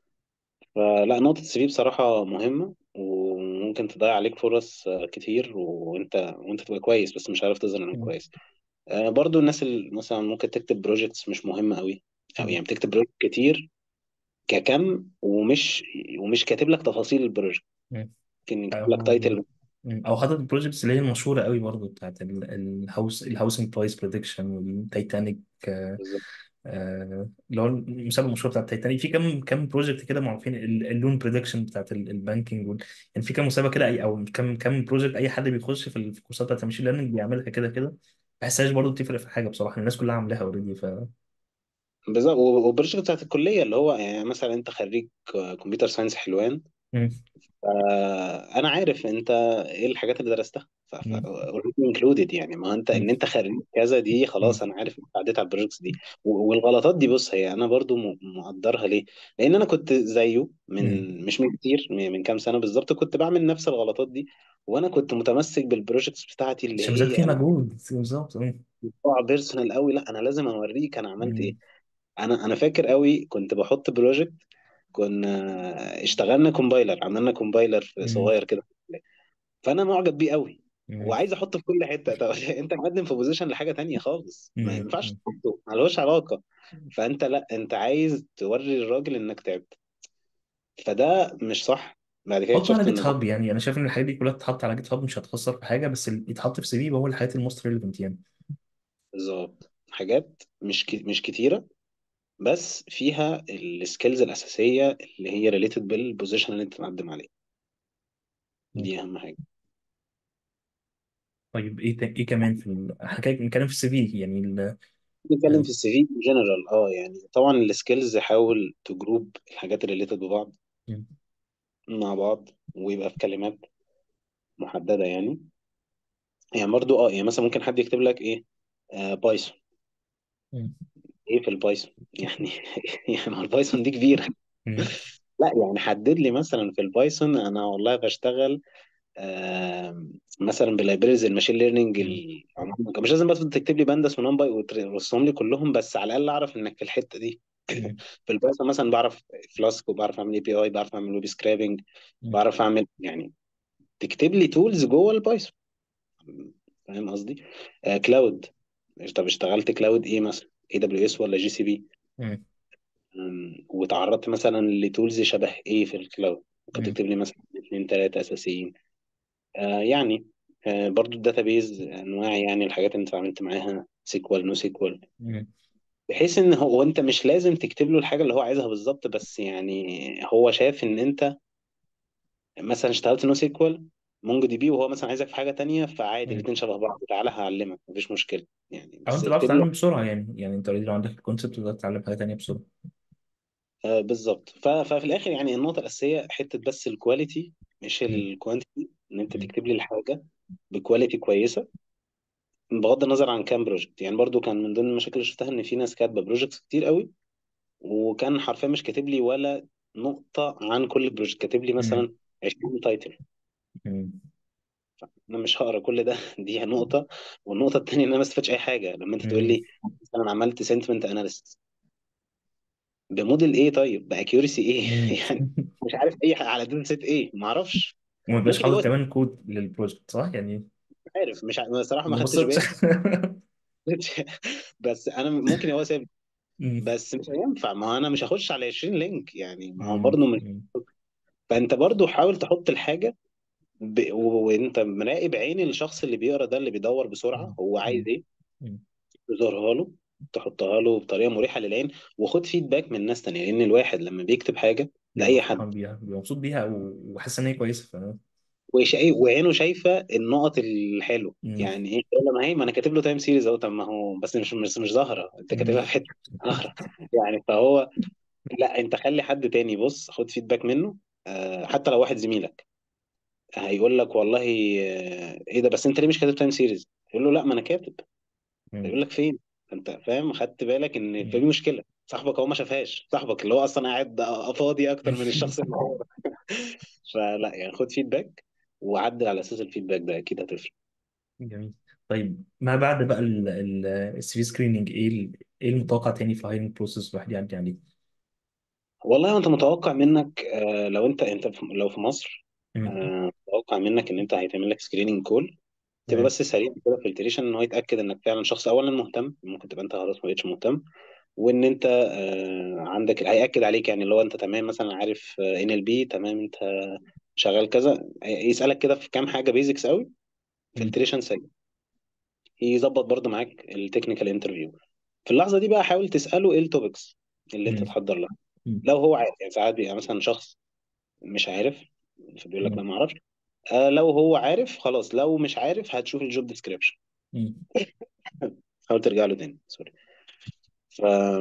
فلا نقطة السي في بصراحة مهمة وممكن تضيع عليك فرص آه، كتير وانت وانت تبقى كويس بس مش عارف تظهر انك مم. كويس آه، برضو الناس اللي مثلا ممكن تكتب بروجيكتس مش مهمة قوي او مم. يعني بتكتب بروجيكت كتير ككم ومش ومش كاتب لك تفاصيل البروجكت مم. ممكن يكتب لك او تايتل مم. او حاطط البروجكتس اللي هي المشهوره قوي برضو بتاعت ال- الهاوس الهاوسنج برايس بريدكشن والتايتانيك بالظبط آه، اللي هو المسابقه المشهوره بتاعت تايتانيك في كام كام بروجكت كده معروفين ال- اللون بريدكشن بتاعت ال- البانكينج وال... يعني في كام مسابقه كده أي او كام كام بروجكت اي حد بيخش في ال- في الكورسات بتاعت الماشين ليرنينج بيعملها كده كده ما بحسهاش برضه بتفرق في حاجه بصراحه الناس كلها عاملاها اوريدي ف بالظبط والبروجكت بتاعت الكلية اللي هو يعني مثلا انت خريج كمبيوتر ساينس حلوان مم. آه، انا عارف انت ايه الحاجات اللي درستها مم. اوريدي انكلودد يعني ما هو انت مم. ان انت خريج كذا دي مم. خلاص انا عارف انت عديت على البروجكتس دي و- والغلطات دي بص هي انا برضو م- مقدرها ليه لان انا كنت زيه مم. من مش من كتير من من كام سنه بالظبط كنت بعمل نفس الغلطات دي وانا كنت متمسك بالبروجكتس بتاعتي اللي عشان بذلت فيه هي انا مجهود بالظبط مم. بتوع بيرسونال قوي لا انا لازم اوريك انا عملت ايه مم. انا انا فاكر قوي كنت بحط بروجكت كنا اشتغلنا كومبايلر عملنا كومبايلر مم. صغير كده فانا معجب بيه قوي مم. وعايز احطه في كل حته طب انت مقدم في بوزيشن لحاجه تانية خالص ما مم. ينفعش مم. تحطه ملوش علاقه فانت لا انت عايز توري الراجل انك تعبت فده مش صح بعد كده حطه على اكتشفت ان جيت هو هاب يعني انا شايف ان الحاجات دي كلها تتحط على جيت هاب مش هتخسر في حاجه بس اللي يتحط في سي في هو الحاجات الموست ريليفنت يعني بالظبط حاجات مش ك... مش كتيره بس فيها السكيلز الاساسيه اللي هي ريليتد بالبوزيشن اللي انت مقدم عليه مم. دي اهم حاجه طيب ايه تا- ايه كمان في ال... احنا كده بنتكلم في السي في يعني ال... نتكلم ال... في السي في جنرال اه يعني طبعا السكيلز حاول تجروب الحاجات الريليتد ببعض مم. مع بعض ويبقى في كلمات محدده يعني يعني برضو اه يعني مثلا ممكن حد يكتب لك ايه آه بايثون مم. ايه في البايثون يعني يعني ما البايثون دي كبيره مم. لا يعني حدد لي مثلا في البايثون انا والله بشتغل آه مثلا بلايبريز الماشين ليرنينج مم. عموما مش لازم بس تكتب لي بانداس ونمباي وترسم لي كلهم بس على الاقل اعرف انك في الحته دي مم. في البايثون مثلا بعرف فلاسك وبعرف اعمل اي بي اي بعرف اعمل ويب سكرابنج مم. بعرف اعمل يعني تكتب لي تولز جوه البايثون فاهم قصدي آه كلاود طب اشتغلت كلاود ايه مثلا اي دبليو اس ولا جي سي بي مم. أم، وتعرضت مثلا لتولز شبه ايه في الكلاود ممكن مم. تكتب لي مثلا اثنين ثلاثة اساسيين آه يعني آه برضو الداتابيز انواع يعني الحاجات اللي انت اتعاملت معاها سيكوال نو سيكوال مم. بحيث ان هو انت مش لازم تكتب له الحاجة اللي هو عايزها بالظبط بس يعني هو شايف ان انت مثلا اشتغلت نو سيكوال مونجو دي بي وهو مثلا عايزك في حاجة تانية فعادي مم. الاتنين شبه بعض تعالى هعلمك مفيش مشكلة يعني او بس انت بتعرف اكتب له تتعلم بسرعه يعني يعني انت اوريدي لو عندك الكونسبت تقدر تتعلم حاجه تانيه بسرعه آه بالظبط ف- ففي الاخر يعني النقطه الاساسيه حته بس الكواليتي مش مم. الكوانتيتي ان انت مم. تكتب لي الحاجه بكواليتي كويسه بغض النظر عن كام بروجكت يعني برضو كان من ضمن المشاكل اللي شفتها ان في ناس كاتبه بروجكتس كتير قوي وكان حرفيا مش كاتب لي ولا نقطه عن كل بروجكت كاتب لي مم. مثلا 20 تايتل مم. انا مش هقرا كل ده دي نقطه والنقطه الثانيه ان انا ما استفدتش اي حاجه لما انت تقول مم. لي مثلا عملت سنتمنت اناليسيس بموديل ايه طيب باكيورسي ايه مم. يعني مش عارف اي حاجه على داتا سيت ايه ما اعرفش وما تبقاش ممكن حاطط هو كمان كود للبروجكت صح يعني عارف مش ع- بصراحه ما ما خدتش بصيتش بالي بس انا ممكن هو ساب مم. بس مش هينفع ما هو انا مش هخش على 20 لينك يعني ما هو مم. برضه من مم. فانت برضه حاول تحط الحاجه ب... و- وانت مراقب عين الشخص اللي بيقرا ده اللي بيدور بسرعه هو عايز مم. ايه مم. تظهرها له تحطها له بطريقه مريحه للعين وخد فيدباك من ناس تانية لان الواحد لما بيكتب حاجه بيبقى لاي حد فرحان بيها بيبقى مبسوط بيها و- وحاسس ان هي كويسه ف وشايف وعينه شايفه النقط الحلوه مم. يعني ايه لما هي ما انا كاتب له تايم سيريز اهو طب ما هو بس مش مش مش ظاهره انت مم. كاتبها في حته ظاهره يعني فهو لا انت خلي حد تاني بص خد فيدباك منه آه، حتى لو واحد زميلك هيقول لك والله آه، ايه ده بس انت ليه مش كاتب تايم سيريز يقول له لا ما انا كاتب مم. يقول لك فين انت فاهم خدت بالك ان في مم. مشكله صاحبك هو ما شافهاش صاحبك اللي هو اصلا قاعد فاضي اكتر من الشخص اللي هو فلا يعني خد فيدباك وعدل على اساس الفيدباك ده اكيد هتفرق جميل طيب ما بعد بقى السي في سكريننج ايه ال- ايه المتوقع تاني في الهايرنج بروسيس الواحد يعدي عليه والله انت متوقع منك آه، لو انت انت في- لو في مصر مم. آه، متوقع منك ان انت هيتعمل لك سكريننج كول تبقى تمام بس سريع كده فلتريشن ان هو يتاكد انك فعلا شخص اولا مهتم ممكن تبقى انت خلاص ما بقتش مهتم وان انت آه، عندك هياكد عليك يعني اللي هو انت تمام مثلا عارف ان ال بي تمام انت شغال كذا يسالك كده في كام حاجه بيزكس قوي مم. فلتريشن سريع يظبط برضو معاك التكنيكال انترفيو في اللحظه دي بقى حاول تساله ايه التوبكس اللي انت مم. تحضر لها مم. لو هو عارف يعني ساعات بيبقى مثلا شخص مش عارف فبيقول لك لا مم. ما اعرفش آه لو هو عارف خلاص لو مش عارف هتشوف الجوب ديسكريبشن مم. حاول ترجع له تاني سوري ف...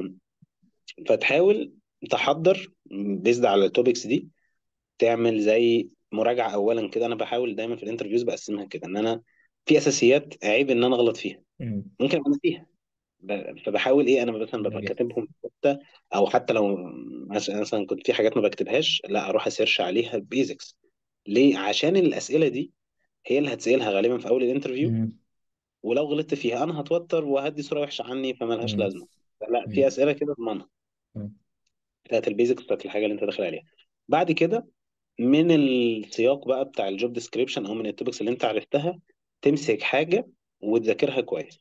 فتحاول تحضر بيزد على التوبكس دي تعمل زي مراجعه اولا كده انا بحاول دايما في الانترفيوز بقسمها كده ان انا في اساسيات عيب ان انا اغلط فيها مم. ممكن ابقى فيها ب- فبحاول ايه انا مثلا ببقى نجح كاتبهم في حته او حتى لو مثلا مثلا كنت في حاجات ما بكتبهاش لا اروح اسيرش عليها بيزكس ليه عشان الاسئله دي هي اللي هتسالها غالبا في اول الانترفيو مم. ولو غلطت فيها انا هتوتر وهدي صوره وحشه عني فملهاش مم. لازمه لا مم. في اسئله كده اضمنها مم. بتاعت البيزكس بتاعت الحاجه اللي انت داخل عليها بعد كده من السياق بقى بتاع الجوب ديسكريبشن او من التوبكس اللي انت عرفتها تمسك حاجه وتذاكرها كويس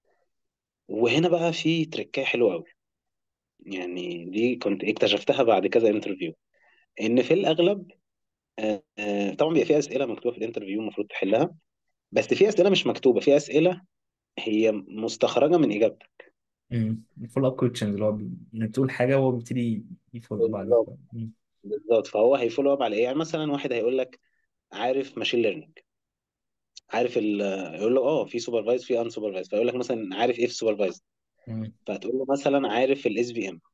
وهنا بقى في تريكايه حلوه قوي يعني دي كنت اكتشفتها بعد كذا انترفيو ان في الاغلب آه، آه، طبعا بيبقى في اسئله مكتوبه في الانترفيو المفروض تحلها بس في اسئله مش مكتوبه في اسئله هي مستخرجه من اجابتك الفول اب كويشنز اللي هو بي- تقول حاجه وهو بيبتدي يفولو اب عليها بالظبط بالظبط فهو هيفولو اب على ايه يعني مثلا واحد هيقول لك عارف ماشين ليرنينج عارف ال يقول له اه في سوبرفايز في ان سوبرفايز فيقول لك مثلا عارف ايه في سوبرفايز فتقول له مثلا عارف الاس في ام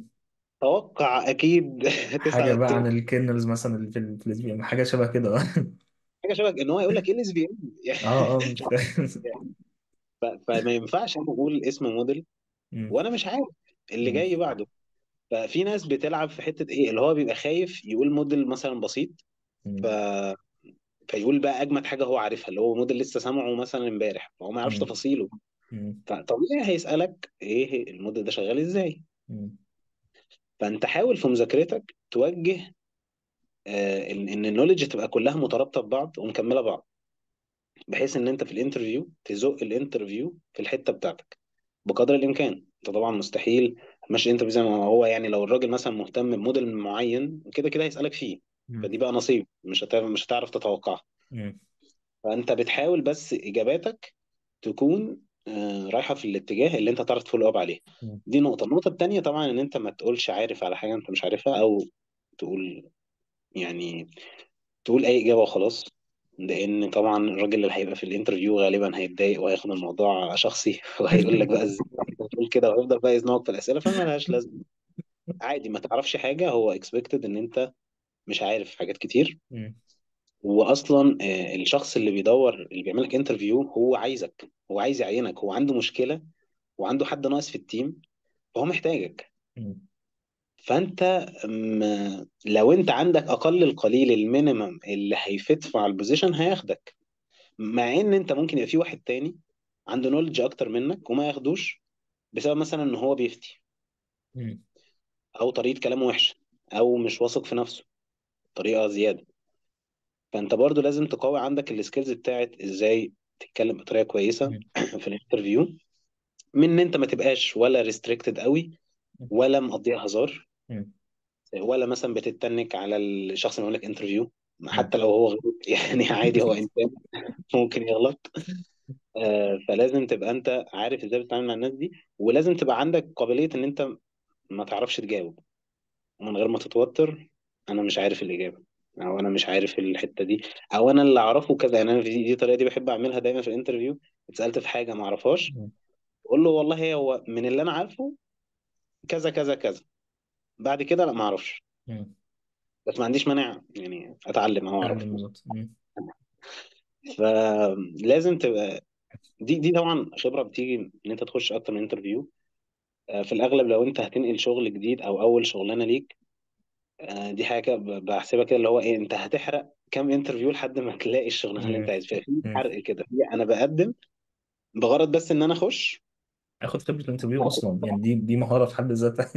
توقع اكيد حاجه بقى عن 99 الكيرنلز مثلا اللي في ال- في الاس بي ام حاجه شبه كده حاجه شبه ان هو يقول لك ايه الاس في ام اه اه مش فاهم فما ينفعش انا اقول اسم موديل مم. وانا مش عارف اللي مم. جاي بعده ففي ناس بتلعب في حته ايه اللي هو بيبقى خايف يقول موديل مثلا بسيط ف... مم. فيقول بقى اجمد حاجه هو عارفها اللي هو موديل لسه سامعه مثلا امبارح فهو ما يعرفش مم. تفاصيله مم. فطبيعي هيسالك ايه الموديل ده شغال ازاي مم. فانت حاول في مذاكرتك توجه آه ان إن النولج تبقى كلها مترابطه ببعض ومكمله بعض بحيث ان انت في الانترفيو تزق الانترفيو في الحته بتاعتك بقدر الامكان انت طبعا مستحيل ماشي انت زي ما هو يعني لو الراجل مثلا مهتم بموديل معين كده كده هيسالك فيه مم. فدي بقى نصيب مش هتعرف مش هتعرف تتوقعها مم. فانت بتحاول بس اجاباتك تكون آه، رايحه في الاتجاه اللي انت تعرف تفولو اب عليه مم. دي نقطه النقطه التانيه طبعا ان انت ما تقولش عارف على حاجه انت مش عارفها او تقول يعني تقول اي اجابه وخلاص لان طبعا الراجل اللي هيبقى في الانترفيو غالبا هيتضايق وهياخد الموضوع شخصي وهيقول لك بقى ازاي انت بتقول كده وهيفضل بقى يزنقك في الاسئله فما لهاش لازمه عادي ما تعرفش حاجه هو اكسبكتد ان انت مش عارف حاجات كتير مم. واصلا آه، الشخص اللي بيدور اللي بيعمل لك انترفيو هو عايزك هو عايز يعينك هو عنده مشكله وعنده حد ناقص في التيم فهو محتاجك مم. فانت م- لو انت عندك اقل القليل المينيمم اللي هيفت على البوزيشن هياخدك مع ان انت ممكن يبقى في واحد تاني عنده نولج اكتر منك وما ياخدوش بسبب مثلا ان هو بيفتي مم. او طريقه كلامه وحشه او مش واثق في نفسه طريقه زياده فانت برضو لازم تقوي عندك السكيلز بتاعت ازاي تتكلم بطريقه كويسه مم. في الانترفيو من ان انت ما تبقاش ولا ريستريكتد قوي ولا مقضيها هزار مم. ولا مثلا بتتنك على الشخص اللي بيعمل لك انترفيو مم. حتى لو هو غلط يعني عادي هو انسان ممكن يغلط آه، فلازم تبقى انت عارف ازاي بتتعامل مع الناس دي ولازم تبقى عندك قابليه ان انت ما تعرفش تجاوب من غير ما تتوتر انا مش عارف الاجابه او انا مش عارف الحته دي او انا اللي اعرفه كذا يعني انا في دي, دي طريقه دي بحب اعملها دايما في الانترفيو اتسالت في حاجه ما اعرفهاش مم. اقول له والله هو من اللي انا عارفه كذا كذا كذا بعد كده لا ما اعرفش مم. بس ما عنديش مانع يعني اتعلم او اعرف تعلم بالظبط مم. فلازم تبقى دي دي طبعا خبره بتيجي ان انت تخش اكتر من انترفيو آه، في الاغلب لو انت هتنقل شغل جديد او اول شغلانه ليك آه، دي حاجه ب- بحسبها كده اللي هو ايه انت هتحرق كام انترفيو لحد ما تلاقي الشغلانه اللي انت مم. عايز فيها في مم. حرق كده في انا بقدم بغرض بس ان انا اخش اخد خبره الانترفيو اصلا يعني دي دي مهاره في حد ذاتها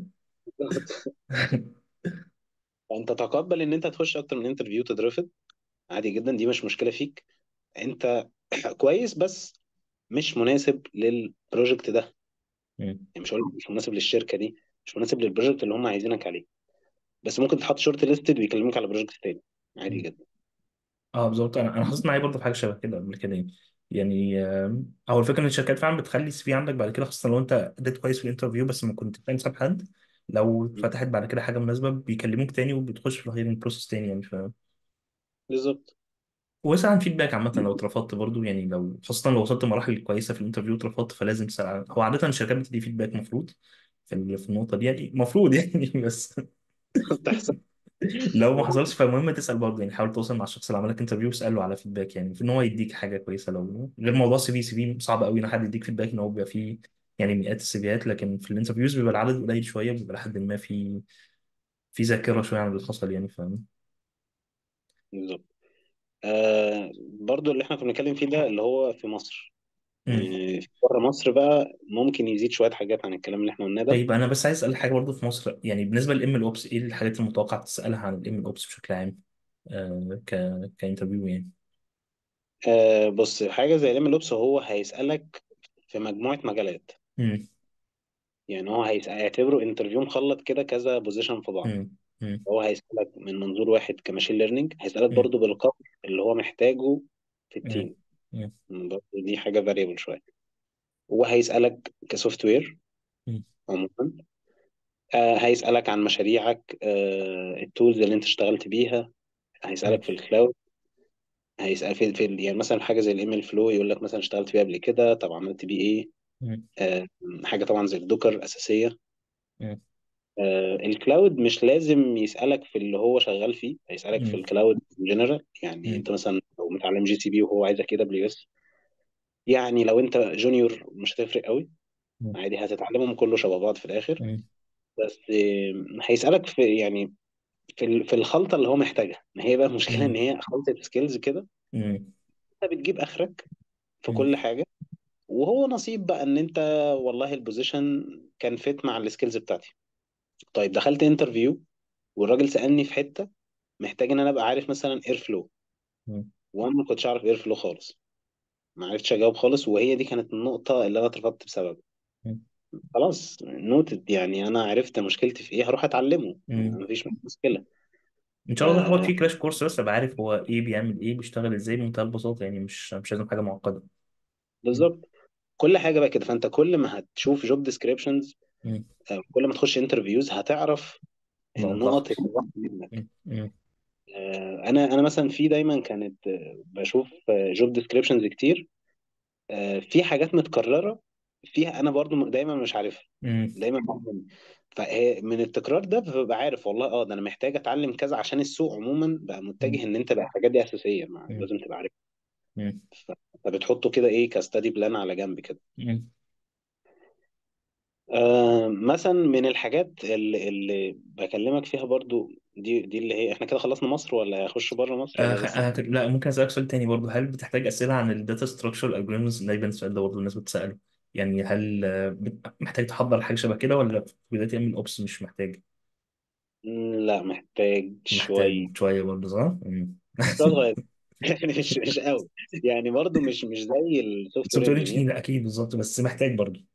فانت تقبل ان انت تخش اكتر من انترفيو تترفض عادي جدا دي مش مشكله فيك انت كويس بس مش مناسب للبروجكت ده مم. يعني مش هقول لك مش مناسب للشركه دي مش مناسب للبروجكت اللي هم عايزينك عليه بس ممكن تحط شورت ليستد ويكلموك على بروجكت تاني عادي مم. جدا اه بالظبط انا انا حصلت معايا برضه في حاجه شبه كده قبل كده يعني يعني آم، هو الفكره ان الشركات فعلا بتخلي السي في عندك بعد كده خاصه لو انت اديت كويس في الانترفيو بس ما كنت فاهم ساب حد لو م. فتحت بعد كده حاجه مناسبه بيكلموك تاني وبتخش في الهيرنج بروسس تاني يعني ف بالظبط واسأل عن فيدباك عامة لو اترفضت برضو يعني لو خاصة لو وصلت مراحل كويسة في الانترفيو اترفضت فلازم تسأل عن- هو عادة الشركات بتدي فيدباك مفروض في ال- في النقطة دي يعني المفروض يعني بس تحصل لو ما حصلش فالمهم تسأل برضه يعني حاول توصل مع الشخص اللي عمل لك انترفيو واسأله على فيدباك يعني في ان هو يديك حاجة كويسة لو غير موضوع السي في سي في صعب قوي ان حد يديك فيدباك ان هو بيبقى فيه يعني مئات السيفيات لكن في الانترفيوز بيبقى العدد قليل شوية بيبقى لحد ما في في ذاكرة شوية عن اللي حصل يعني فاهم بالظبط آه برضو اللي احنا كنا بنتكلم فيه ده اللي هو في مصر مم. بره مصر بقى ممكن يزيد شويه حاجات عن الكلام اللي احنا قلناه ده طيب انا بس عايز اسال حاجه برضه في مصر يعني بالنسبه للام ال اوبس ايه الحاجات المتوقع تسالها عن الام ال اوبس بشكل عام آه ك كانترفيو يعني آه بص حاجه زي الام لوبس هو هيسالك في مجموعه مجالات مم. يعني هو هيس- هيعتبره انترفيو مخلط كده كذا بوزيشن في بعض مم. مم. هو هيسالك من منظور واحد كماشين ليرنينج هيسالك مم. برضو بالقدر اللي هو محتاجه في مم. التيم مم. برضو دي حاجه فاريبل شويه وهيسالك كسوفت وير مم. عموما آه هيسالك عن مشاريعك آه التولز اللي انت اشتغلت بيها مم. هيسالك في الكلاود هيسال في, في يعني مثلا حاجه زي الايميل فلو يقول لك مثلا اشتغلت بيه قبل كده طب عملت بيه ايه مم. آه حاجه طبعا زي الدوكر اساسيه مم. آه، الكلاود مش لازم يسألك في اللي هو شغال فيه هيسألك في مم. الكلاود جنرال يعني مم. انت مثلا لو متعلم جي سي بي وهو عايزك كده دبليو اس يعني لو انت جونيور مش هتفرق قوي مم. عادي هتتعلمهم كله شبه بعض في الاخر مم. بس آه، هيسألك في يعني في ال- في الخلطة اللي هو محتاجها ما هي بقى المشكلة ان مم. هي خلطة سكيلز كده مم. انت بتجيب اخرك في مم. كل حاجة وهو نصيب بقى ان انت والله البوزيشن كان فيت مع السكيلز بتاعتي طيب دخلت انترفيو والراجل سألني في حتة محتاج ان انا ابقى عارف مثلا اير فلو مم. وانا ما كنتش اعرف اير فلو خالص ما عرفتش اجاوب خالص وهي دي كانت النقطه اللي انا اترفضت بسببها خلاص نوتد يعني انا عرفت مشكلتي في ايه هروح اتعلمه مم. مفيش مشكله ان شاء الله هاخد آه فيه كراش كورس بس ابقى عارف هو ايه بيعمل ايه بيشتغل ازاي بمنتهى البساطه يعني مش مش لازم حاجه معقده مم. بالظبط كل حاجه بقى كده فانت كل ما هتشوف جوب ديسكريبشنز مم. كل ما تخش انترفيوز هتعرف نقط النقط ضغط اللي واقعة منك مم. مم. آه انا انا مثلا في دايما كانت آه، بشوف جوب ديسكريبشنز كتير آه في حاجات متكرره فيها انا برضو دايما مش عارفها مم. دايما مؤمن فهي من التكرار ده ببقى عارف والله اه ده انا محتاج اتعلم كذا عشان السوق عموما بقى مم. متجه ان انت بقى الحاجات دي اساسيه ما مم. لازم تبقى عارف مم. ف- فبتحطه كده ايه كاستادي بلان على جنب كده مم. آه مثلا من الحاجات اللي, اللي بكلمك فيها برضو دي دي اللي هي احنا كده خلصنا مصر ولا هخش بره مصر آه ولا خ- لسه آه لا ممكن اسالك سؤال تاني برضه هل بتحتاج اسئله عن الداتا ستراكشر الجوريزمز دايما السؤال ده برضه الناس بتساله يعني هل آه، بت- محتاج تحضر حاجه شبه كده ولا في بدايه تعمل اوبس مش محتاج مم، لا محتاج شويه محتاج شويه برضه صح؟ مم. شويه صغير يعني مش مش قوي يعني برضو مش مش زي السوفت وير سوفت وير انجينير انجينير اكيد بالظبط بس محتاج برضه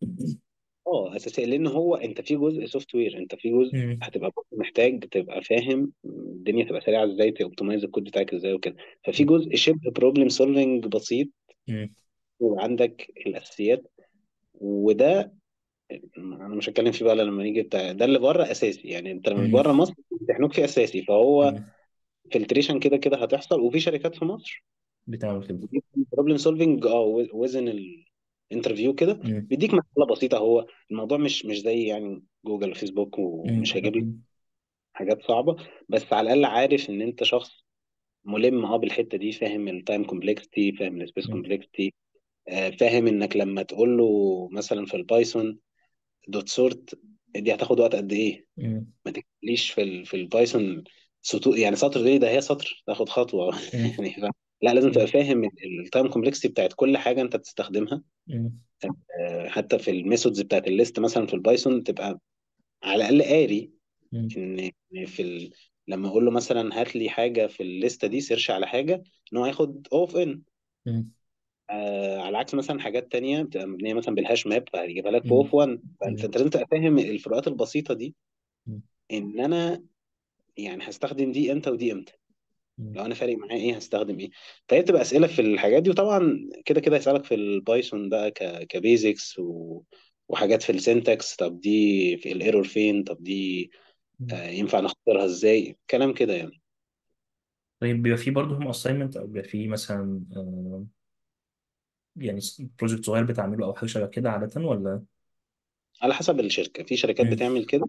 اه اساسي لان هو انت في جزء سوفت وير انت في جزء مم. هتبقى محتاج تبقى فاهم الدنيا تبقى سريعه ازاي توبتمايز الكود بتاعك ازاي وكده ففي جزء شبه بروبلم سولفنج بسيط مم. وعندك الاساسيات وده انا مش هتكلم فيه بقى إلا لما نيجي بتاع ده اللي بره اساسي يعني انت لما مم. بره مصر بيمتحنوك فيه اساسي فهو مم. فلتريشن كده كده هتحصل وفي شركات في مصر بتعمل كده بروبلم سولفنج اه وزن الانترفيو كده مم. بيديك مسألة بسيطة هو الموضوع مش مش زي يعني جوجل وفيسبوك مم. ومش هيجيب لك أكيد. حاجات صعبة بس على الأقل عارف إن أنت شخص ملم اه بالحتة دي فاهم التايم كومبلكسيتي فاهم السبيس مم. كومبلكسيتي فاهم إنك لما تقول له مثلا في البايثون دوت سورت دي هتاخد وقت قد إيه مم. ما تكتبليش في ال في البايثون سطور يعني سطر دي ده هي سطر تاخد خطوة مم. يعني ف... لا لازم تبقى مم. فاهم التايم كومبلكسيتي بتاعت كل حاجة أنت بتستخدمها مم. آه، حتى في الميثودز بتاعت الليست مثلا في البايثون تبقى على الاقل قاري مم. ان إن في ال... لما اقول له مثلا هات لي حاجه في الليسته دي سيرش على حاجه ان هو هياخد اوف ان مم. آه على عكس مثلا حاجات تانية بتبقى مبنيه مثلا بالهاش ماب فهيجيبها لك في مم. اوف 1 فانت مم. أنت لازم تبقى فاهم الفروقات البسيطه دي مم. ان انا يعني هستخدم دي امتى ودي امتى مم. لو انا فارق معايا ايه هستخدم ايه فهي بتبقى اسئله في الحاجات دي وطبعا كده كده هيسالك في البايثون بقى ك... كبيزكس و... وحاجات في السنتكس طب دي في الايرور فين طب دي مم. آه، ينفع نختارها ازاي كلام كده يعني طيب بيبقى في برضه هم اساينمنت او بيبقى في مثلا آه، يعني بروجكت صغير بتعمله او حاجه شبه كده عاده ولا على حسب الشركه في شركات مم. بتعمل كده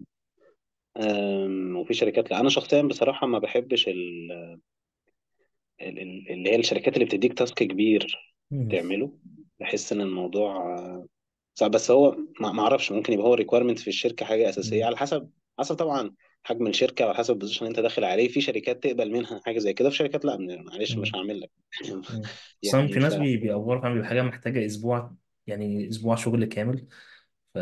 آم، وفي شركات لا انا شخصيا بصراحه ما بحبش ال... ال- ال- اللي هي الشركات اللي بتديك تاسك كبير مم. تعمله بحس ان الموضوع آه، صعب بس هو ما ما اعرفش ممكن يبقى هو ريكويرمنت في الشركه حاجه اساسيه مم. على حسب حسب طبعا حجم الشركه وعلى حسب البوزيشن اللي انت داخل عليه في شركات تقبل منها حاجه زي كده في شركات لا معلش مش مم. هعمل لك مم. اصلا في يعني ف ناس بي- بيأفوروا فاهم بيبقى حاجه محتاجه اسبوع يعني اسبوع شغل كامل ف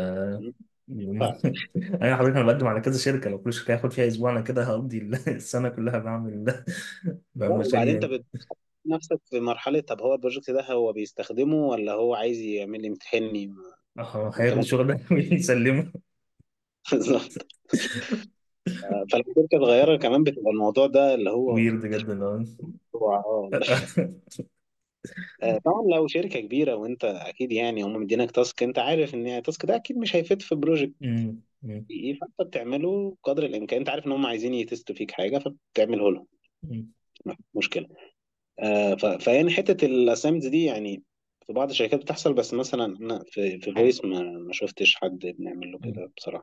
انا حضرتك انا بقدم على كذا شركه لو كل شركه هاخد فيها اسبوع انا كده هقضي السنه كلها بعمل لا بعمل وبعدين انت مشاريع بت- نفسك في مرحله طب هو البروجكت ده هو بيستخدمه ولا هو عايز يعمل لي امتحاني ما- اه انت هياخد ممكن الشغل ده ويسلمه بالظبط فلو شركه صغيره كمان بتبقى الموضوع ده اللي هو ويرد جدا اه هو اه آه، طبعا لو شركه كبيره وانت اكيد يعني هم مدينك تاسك انت عارف ان التاسك ده اكيد مش هيفيد في بروجكت أمم، أمم، ايه فانت بتعمله قدر الامكان انت عارف ان هم عايزين يتستوا فيك حاجه فبتعمله لهم أمم، مفيش مشكله آه ف- فيعني حته الاسايمنتس دي يعني في بعض الشركات بتحصل بس مثلا انا في في فويس ما ما شفتش حد بنعمل له أمم. كده بصراحه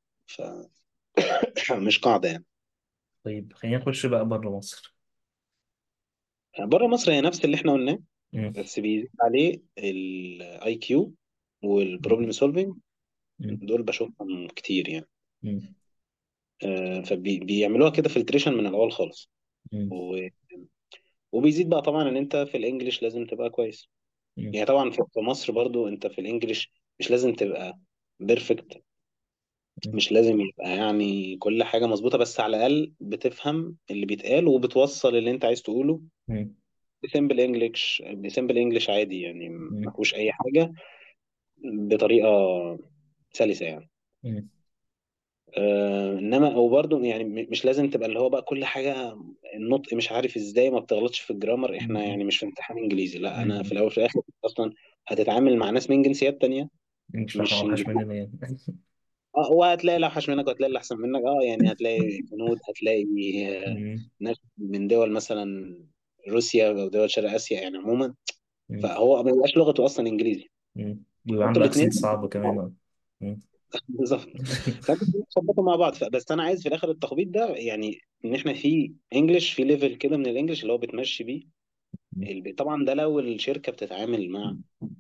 فمش قاعده يعني طيب خلينا نخش بقى بره مصر بره مصر هي نفس اللي احنا قلناه أمم، بس بيزيد عليه الاي كيو والبروبلم أمم، سولفنج أمم، دول بشوفهم كتير يعني أمم، آه، فبيعملوها كده فلتريشن من الاول خالص أمم، و- وبيزيد بقى طبعا ان انت في الانجليش لازم تبقى كويس أمم، يعني طبعا في في مصر برضو انت في الانجليش مش لازم تبقى بيرفكت أمم، مش لازم يبقى يعني كل حاجة مظبوطة بس على الأقل بتفهم اللي بيتقال وبتوصل اللي انت عايز تقوله أمم، بسيمبل انجلش بسيمبل انجلش عادي يعني ما أمم، فيهوش اي حاجة بطريقة سلسة يعني أمم، آه انما وبرضه يعني م- مش لازم تبقى اللي هو بقى كل حاجة النطق مش عارف ازاي ما بتغلطش في الجرامر احنا أمم، يعني مش في امتحان انجليزي لا انا في أمم. الاول وفي الاخر اصلا هتتعامل مع ناس من جنسيات تانية مش فاهم مش اوحش انجليزي مننا يعني اه وهتلاقي اللي اوحش منك وهتلاقي اللي احسن منك اه يعني هتلاقي هنود هتلاقي آه، أمم، ناس من دول مثلا روسيا او دول شرق اسيا يعني عموما أمم، فهو ما بيبقاش لغته اصلا انجليزي أمم. بيبقى انتوا عنده الاثنين اكسنت صعب كمان اه أمم، بالظبط فانتوا بتظبطوا مع بعض ف- بس انا عايز في الاخر التخبيط ده يعني ان احنا في انجلش في ليفل كده من الانجليش اللي هو بتمشي بيه الب- طبعا ده لو الشركه بتتعامل مع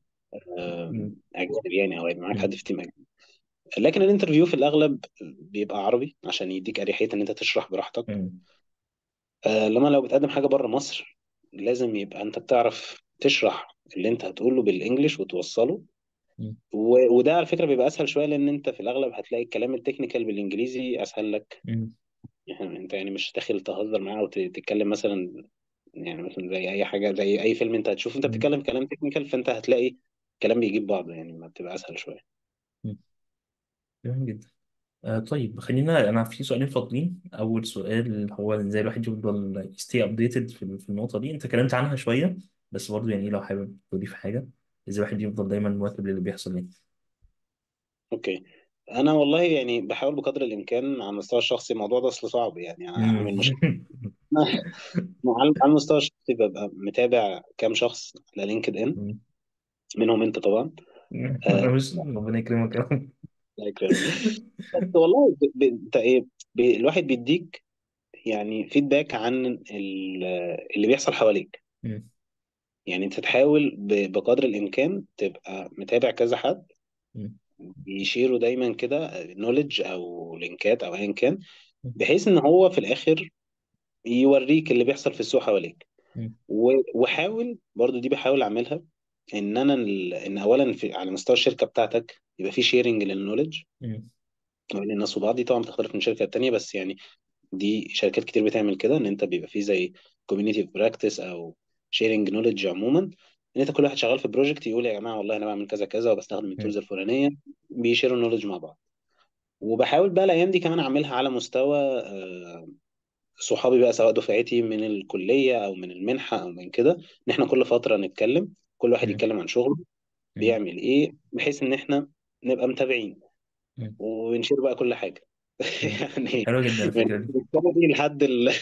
آم، أمم، اجانب يعني او يبقى معاك أمم، حد في تيم اجنبي لكن الانترفيو في الاغلب بيبقى عربي عشان يديك اريحيه ان انت تشرح براحتك أمم، آه، لما لو بتقدم حاجه بره مصر لازم يبقى انت بتعرف تشرح اللي انت هتقوله بالانجلش وتوصله أمم، و- وده على فكره بيبقى اسهل شويه لان انت في الاغلب هتلاقي الكلام التكنيكال بالانجليزي اسهل لك أمم، يعني انت يعني مش داخل تهزر معاه وتتكلم مثلا يعني مثلا زي اي حاجه زي اي فيلم انت هتشوف انت أمم، بتتكلم كلام تكنيكال فانت هتلاقي كلام بيجيب بعضه يعني ما بتبقى اسهل شويه أمم. جميل جدا آه طيب خلينا انا في سؤالين فاضلين اول سؤال هو ازاي الواحد يفضل يستي ابديتد في في النقطه دي انت اتكلمت عنها شويه بس برضه يعني لو حابب تضيف حاجه ازاي الواحد يفضل دايما مواكب للي بيحصل يعني اوكي انا والله يعني بحاول بقدر الامكان على المستوى الشخصي الموضوع ده اصل صعب يعني انا مم. عامل مشكله على على المستوى الشخصي ببقى متابع كام شخص على لينكد ان مم. منهم انت طبعا آه انا مش ربنا يكرمك يا رب الله يكرمك. بس والله ب... ب... انت ايه ب... الواحد بيديك يعني فيدباك عن ال- اللي بيحصل حواليك مم. يعني انت تحاول ب... بقدر الامكان تبقى متابع كذا حد مم. يشيروا دايما كده نوليدج او لينكات او ايا كان بحيث ان هو في الاخر يوريك اللي بيحصل في السوق حواليك مم. و- وحاول برضو دي بحاول اعملها ان انا ال- ان اولا في على مستوى الشركه بتاعتك يبقى في شيرنج للنولج مم. ما بين الناس وبعض دي طبعا بتختلف من شركه تانيه بس يعني دي شركات كتير بتعمل كده ان انت بيبقى في زي كوميونتي براكتس او شيرنج نولج عموما ان انت كل واحد شغال في بروجكت يقول يا جماعه والله انا بعمل كذا كذا وبستخدم مم. التولز الفلانيه بيشيروا النولج مع بعض وبحاول بقى الايام دي كمان اعملها على مستوى آه، صحابي بقى سواء دفعتي من الكليه او من المنحه او من كده ان احنا كل فتره نتكلم كل واحد مم. يتكلم عن شغله مم. بيعمل ايه بحيث ان احنا نبقى متابعين مم. ونشير بقى كل حاجه مم. يعني حلوة جدا من الفكرة دي الكوميدي لحد ال...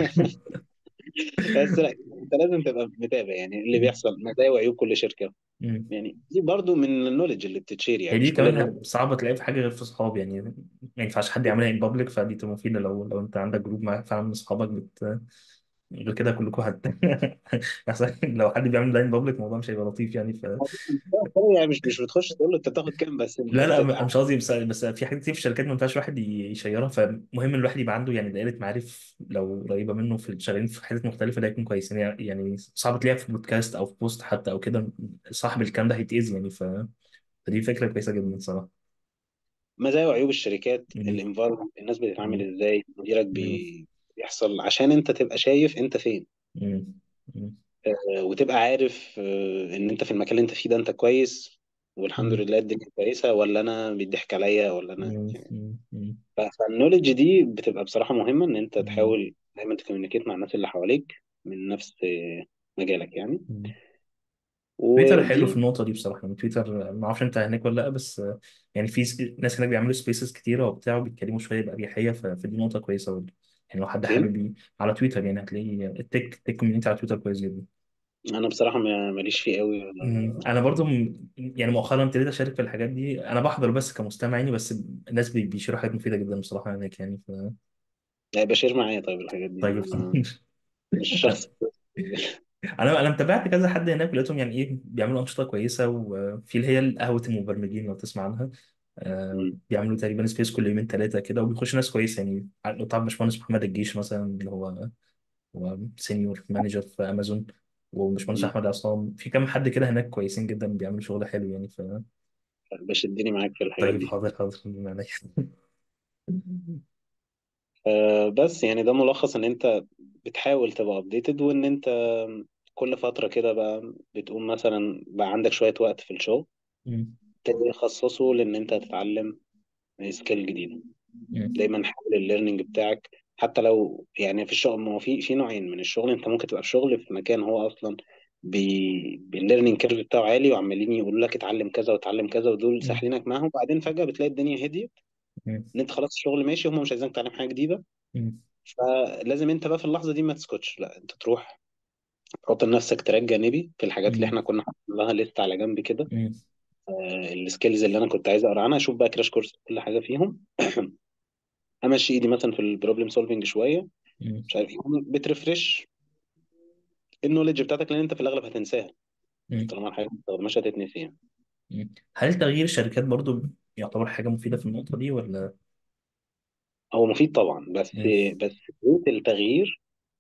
بس لا انت لازم تبقى متابع يعني اللي مم. بيحصل مزايا وعيوب كل شركه مم. يعني دي برضو من النولج اللي بتتشير هي يعني دي مش كل الناس كمان صعبة تلاقيها في حاجة غير في صحاب يعني ما ينفعش حد يعملها ان بابليك فدي تبقى مفيدة لو لو انت عندك جروب مع فعلا من صحابك بت... غير كده كلكم هت أحسن لو حد بيعمل لاين بابليك الموضوع مش هيبقى لطيف يعني ف يعني مش مش بتخش تقول له انت بتاخد كام بس انت لا لا م- بتبقى انا مش قصدي بس بس في حاجات كتير في الشركات ما ينفعش الواحد ي- يشيرها فمهم ان الواحد يبقى عنده يعني دائرة معارف لو قريبة منه في شغالين في حتت مختلفة ده يكون كويس يعني يعني صعب تلاقيها في بودكاست او في بوست حتى او كده صاحب الكلام ده هيتأذي يعني ف... فدي فكرة كويسة جدا صراحة مزايا وعيوب الشركات مم. الانفايرمنت الناس مم. بتتعامل ازاي مديرك مم. بي- بيحصل عشان انت تبقى شايف انت فين مم. مم. آه، وتبقى عارف آه، ان انت في المكان اللي انت فيه ده انت كويس والحمد مم. لله الدنيا كويسه ولا انا بيضحك عليا ولا انا مم. يعني مم. مم. ف- فالنولج دي بتبقى بصراحه مهمه ان انت مم. تحاول دايما تكومينيكيت مع الناس اللي حواليك من نفس آه، مجالك يعني مم. تويتر ودي حلو في النقطة دي بصراحة يعني تويتر ما اعرفش انت هناك ولا لا بس آه، يعني في س- ناس هناك بيعملوا سبيسز كتيرة وبتاع وبيتكلموا شوية بأريحية ف- فدي نقطة كويسة برضه يعني لو حد فين حابب ي- على تويتر يعني هتلاقي التك التك كوميونتي على تويتر كويس جدا انا بصراحه ما- ماليش فيه قوي مم. ولا انا برضه م- يعني مؤخرا ابتديت اشارك في الحاجات دي انا بحضر بس كمستمع يعني بس الناس بي- بيشيروا حاجات مفيدة جدا بصراحة هناك يعني ف... لا بشير معايا طيب الحاجات دي طيب انا مش شخص انا انا متابعت كذا حد هناك ولقيتهم يعني ايه بيعملوا انشطه كويسه وفي اللي هي قهوه المبرمجين لو تسمع عنها آه مم. بيعملوا تقريبا سبيس كل يومين ثلاثه كده وبيخش ناس كويسه يعني لو تعرف باشمهندس محمد الجيش مثلا اللي هو هو سينيور مانجر في امازون وباشمهندس مم. احمد عصام في كام حد كده هناك كويسين جدا بيعملوا شغل حلو يعني ف بشدني معاك في الحاجات طيب دي حاضر حاضر من عينيا. آه، بس يعني ده ملخص ان انت بتحاول تبقى ابديتد وان انت كل فترة كده بقى بتقوم مثلا بقى عندك شوية وقت في الشغل مم. تبتدي تخصصه لان انت تتعلم سكيل جديدة مم. دايما حاول الليرنينج بتاعك حتى لو يعني في الشغل ما هو في في نوعين من الشغل انت ممكن تبقى في شغل في مكان هو اصلا بي بالليرنينج كيرف بتاعه عالي وعمالين يقولوا لك اتعلم كذا واتعلم كذا ودول مم. ساحلينك معاهم وبعدين فجأة بتلاقي الدنيا هديت مم. ان انت خلاص الشغل ماشي هم مش عايزينك تتعلم حاجة جديدة مم. فلازم انت بقى في اللحظه دي ما تسكتش لا انت تروح تحط لنفسك تراك جانبي في الحاجات اللي مم. احنا كنا حاطين لها ليست على جنب كده مم. آه السكيلز اللي انا كنت عايز اقرا عنها اشوف بقى كراش كورس كل حاجه فيهم امشي ايدي مثلا في البروبلم سولفنج شويه مم. مش عارف ايه بترفرش النولج بتاعتك لان انت في الاغلب هتنساها يعني مم. طالما الحاجه ما بتستخدمهاش هتتنسي يعني. مم. هل تغيير الشركات برضو يعتبر حاجة مفيدة في النقطة دي ولا هو مفيد طبعا بس مم. بس ريت التغيير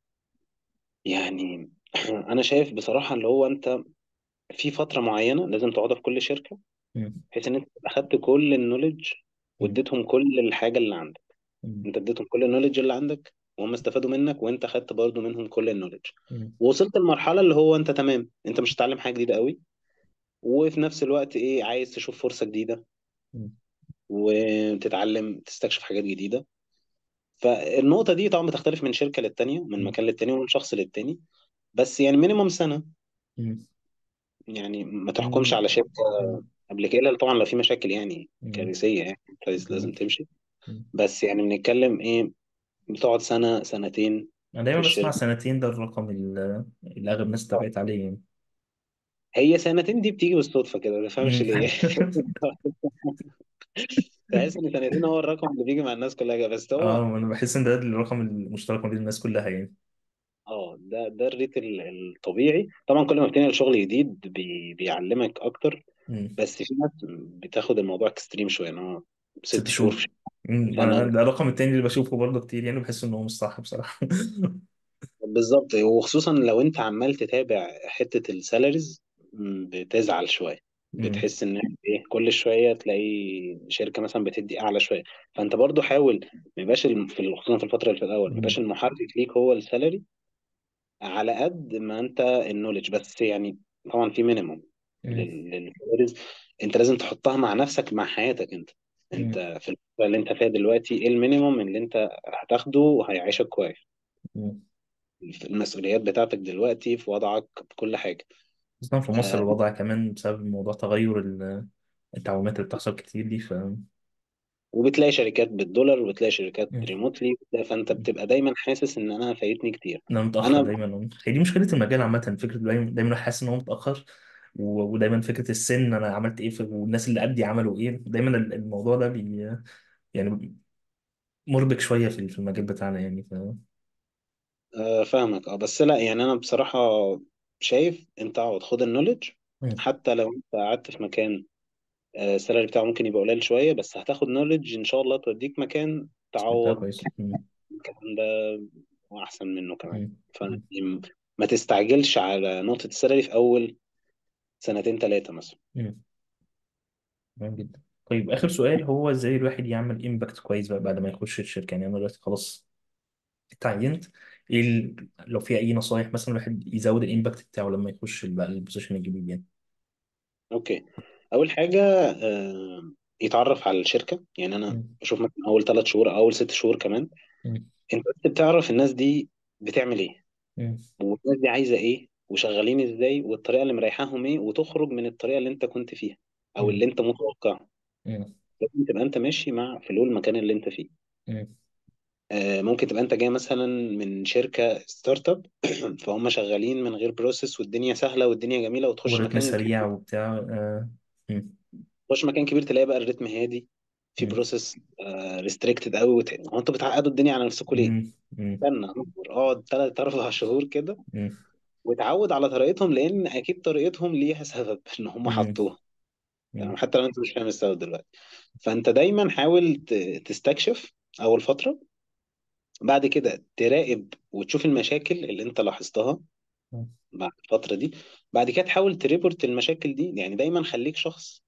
يعني انا شايف بصراحه اللي هو انت في فتره معينه لازم تقعدها في كل شركه مم. بحيث ان انت اخدت كل النولج مم. واديتهم كل الحاجه اللي عندك مم. انت اديتهم كل النولج اللي عندك وهم استفادوا منك وانت خدت برضو منهم كل النولج مم. ووصلت لمرحله اللي هو انت تمام انت مش هتتعلم حاجه جديده قوي وفي نفس الوقت ايه عايز تشوف فرصه جديده مم. وتتعلم تستكشف حاجات جديده فالنقطه دي طبعا بتختلف من شركه للتانيه ومن مم. مكان للتاني ومن شخص للتاني بس يعني مينيمم سنه مم. يعني ما تحكمش مم. على شركه مم. قبل كده إلا طبعا لو في مشاكل يعني مم. كارثيه يعني لازم لازم مم. تمشي بس يعني بنتكلم ايه بتقعد سنة سنتين أنا في دايما بسمع الشركة سنتين ده الرقم ال- اللي أغلب الناس اتفقت عليه يعني هي سنتين دي بتيجي بالصدفة كده ما تفهمش مم. ليه تحس ان سنتين هو الرقم اللي بيجي مع الناس كلها بس اه هو أنا بحس إن ده الرقم المشترك ما بين الناس كلها يعني اه ده ده الريت ال- الطبيعي طبعا كل ما بتنقل شغل جديد بي بيعلمك اكتر مم. بس في ناس بتاخد الموضوع اكستريم شويه ان هو ست ست شهور شهور في مم. سنه أنا ده الرقم التاني اللي بشوفه برضه كتير يعني بحس إن هو مش صح بصراحة بالظبط وخصوصا لو انت عمال تتابع حته السالاريز بتزعل شويه مم. بتحس ان ايه كل شويه تلاقي شركه مثلا بتدي اعلى شويه فانت برضو حاول ما يبقاش الم- في ال- خصوصا في الفتره اللي في الاول ما مم. يبقاش المحرك ليك هو السالري على قد ما انت النولج بس يعني طبعا في مينيمم مم. للسالاريز انت لازم تحطها مع نفسك مع حياتك انت انت مم. في الفتره اللي انت فيها دلوقتي ايه المينيمم اللي انت هتاخده وهيعيشك كويس مم. في المسؤوليات بتاعتك دلوقتي في وضعك بكل حاجة خصوصا في مصر آه الوضع كمان بسبب موضوع تغير ال- التعويمات اللي بتحصل كتير دي ف وبتلاقي شركات بالدولار وبتلاقي شركات مم. ريموتلي فانت بتبقى دايما حاسس ان انا فايتني كتير انا متاخر انا دايما هي دي مشكله المجال عامه فكره دايما دايما الواحد حاسس ان هو متاخر و- ودايما فكره السن انا عملت ايه في والناس اللي قدي عملوا ايه دايما ال- الموضوع ده بي يعني مربك شويه في في المجال بتاعنا يعني ف آه، فاهمك اه بس لا يعني انا بصراحة شايف انت اقعد خد النولج مم. حتى لو انت قعدت في مكان آه، السالري بتاعه ممكن يبقى قليل شوية بس هتاخد نولج ان شاء الله توديك مكان ده تعوض كويس مم. الكلام ده واحسن منه كمان مم. مم. فما تستعجلش على نقطة السالري في اول سنتين ثلاثة مثلا مم. تمام جدا طيب آخر سؤال هو ازاي الواحد يعمل امباكت كويس بقى بعد ما يخش الشركة يعني أنا دلوقتي خلاص اتعينت ايه ال... لو في أي نصايح مثلا الواحد يزود الامباكت بتاعه لما يخش بقى البوزيشن الجديد يعني اوكي اول حاجة آه، يتعرف على الشركة يعني انا مم. بشوف مثلا اول ثلاث شهور او اول ست شهور كمان مم. انت بس بتعرف الناس دي بتعمل ايه مم. والناس دي عايزه ايه وشغالين ازاي والطريقه اللي مريحاهم ايه وتخرج من الطريقه اللي انت كنت فيها او مم. اللي انت متوقعها مم. لازم تبقى انت ماشي مع فلو المكان اللي انت فيه مم. آه، ممكن تبقى انت جاي مثلا من شركه ستارت اب فهم شغالين من غير بروسيس والدنيا سهله والدنيا جميله وتخش ورتم مكان سريع كبير وبتاع آه. مم. تخش مكان كبير تلاقي بقى الريتم هادي في مم. بروسيس ريستريكتد قوي وت... هو انتوا بتعقدوا الدنيا على نفسكم ليه؟ مم. مم. استنى اصبر اقعد ثلاث اربع شهور كده مم. وتعود على طريقتهم لان اكيد طريقتهم ليها سبب ان هم مم. حطوها تمام مم. حتى لو انت مش فاهم السبب دلوقتي فانت دايما حاول ت- تستكشف اول فتره بعد كده تراقب وتشوف المشاكل اللي انت لاحظتها بعد الفتره دي بعد كده تحاول تريبورت المشاكل دي يعني دايما خليك شخص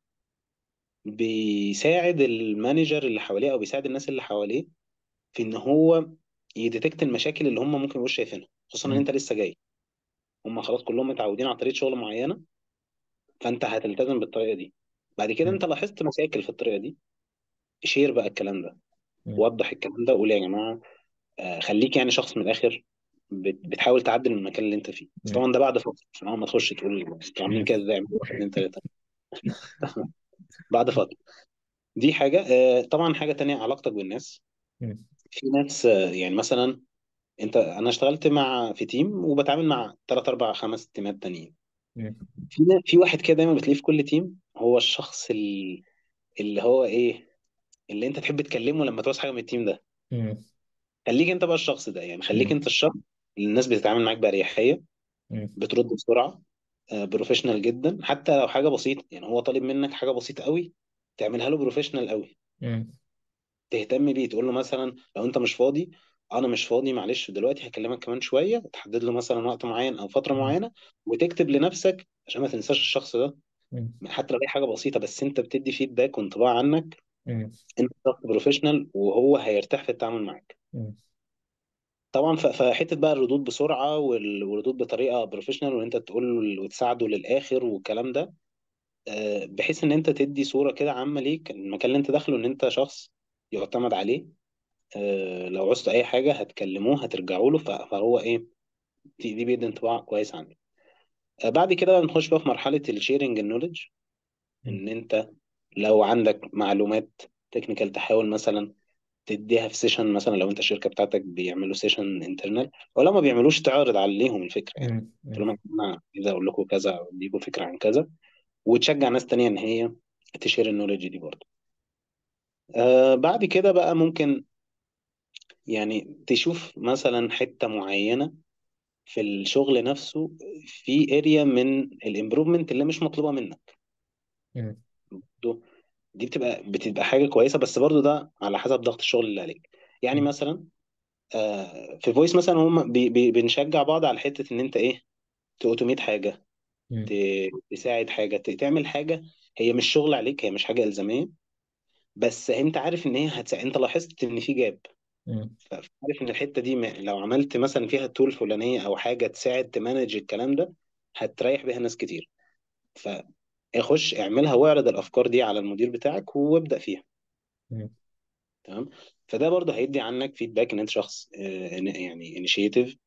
بيساعد المانجر اللي حواليه او بيساعد الناس اللي حواليه في ان هو يديتكت المشاكل اللي هم ممكن يبقوش شايفينها خصوصا ان مم. انت لسه جاي هم خلاص كلهم متعودين على طريقه شغل معينه فانت هتلتزم بالطريقه دي بعد كده مم. انت لاحظت مشاكل في الطريقه دي شير بقى الكلام ده مم. وضح الكلام ده وقول يا جماعه آه، خليك يعني شخص من الاخر بت- بتحاول تعدل من المكان اللي انت فيه بس مم. طبعا ده بعد فتره عشان اول ما تخش تقول انتوا عاملين مم. كده ازاي عملوا واحد اتنين تلاته بعد فتره دي حاجه آه، طبعا حاجه تانية علاقتك بالناس مم. في ناس آه، يعني مثلا انت انا اشتغلت مع في تيم وبتعامل مع ثلاث اربع خمس تيمات تانيين مم. في نا- في واحد كده دايما بتلاقيه في كل تيم هو الشخص ال- اللي هو ايه اللي انت تحب تكلمه لما تعوز حاجه من التيم ده مم. خليك انت بقى الشخص ده يعني خليك مم. انت الشخص اللي الناس بتتعامل معاك بأريحية مم. بترد بسرعة آه، بروفيشنال جدا حتى لو حاجة بسيطة يعني هو طالب منك حاجة بسيطة قوي تعملها له بروفيشنال قوي مم. تهتم بيه تقول له مثلا لو انت مش فاضي انا مش فاضي معلش دلوقتي هكلمك كمان شوية تحدد له مثلا وقت معين او فترة مم. معينة وتكتب لنفسك عشان ما تنساش الشخص ده مم. حتى لو هي حاجة بسيطة بس انت بتدي فيدباك وانطباع عنك مم. انت شخص بروفيشنال وهو هيرتاح في التعامل معاك مم. طبعا ف- فحته بقى الردود بسرعه وال- والردود بطريقه بروفيشنال وان انت تقول له وتساعده للاخر والكلام ده آه، بحيث ان انت تدي صوره كده عامه ليك المكان اللي انت داخله ان انت شخص يعتمد عليه آه، لو عوزت اي حاجه هتكلموه هترجعوا له ف- فهو ايه دي, دي بيدي انطباع كويس عنك آه، بعد كده بقى بنخش بقى في مرحله الشيرنج النولج مم. ان انت لو عندك معلومات تكنيكال تحاول مثلا تديها في سيشن مثلا لو انت الشركه بتاعتك بيعملوا سيشن انترنال ولو ما بيعملوش تعرض عليهم الفكره يعني مم. قلت لهم انا عايز اقول لكم كذا او اديكم فكره عن كذا وتشجع ناس تانية ان هي تشير النولج دي برضه آه بعد كده بقى ممكن يعني تشوف مثلا حته معينه في الشغل نفسه في اريا من الامبروفمنت اللي مش مطلوبه منك مم. برضه دي بتبقى بتبقى حاجه كويسه بس برضه ده على حسب ضغط الشغل اللي عليك يعني مم. مثلا آه، في فويس مثلا هم بي بي بنشجع بعض على حته ان انت ايه تأوتوميت حاجه مم. ت- تساعد حاجه ت- تعمل حاجه هي مش شغل عليك هي مش حاجه الزاميه بس انت عارف ان هي هتساعد انت لاحظت ان في جاب مم. فعارف ان الحته دي م- لو عملت مثلا فيها تول فلانيه او حاجه تساعد تمانج الكلام ده هتريح بيها ناس كتير فاخش اعملها واعرض الافكار دي على المدير بتاعك وابدا فيها مم. تمام فده برضه هيدي عنك فيدباك ان انت شخص آه، يعني انيشيتيف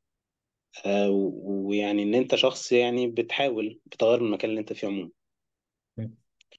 ويعني ان انت شخص يعني بتحاول بتغير من المكان اللي انت فيه عموما مم.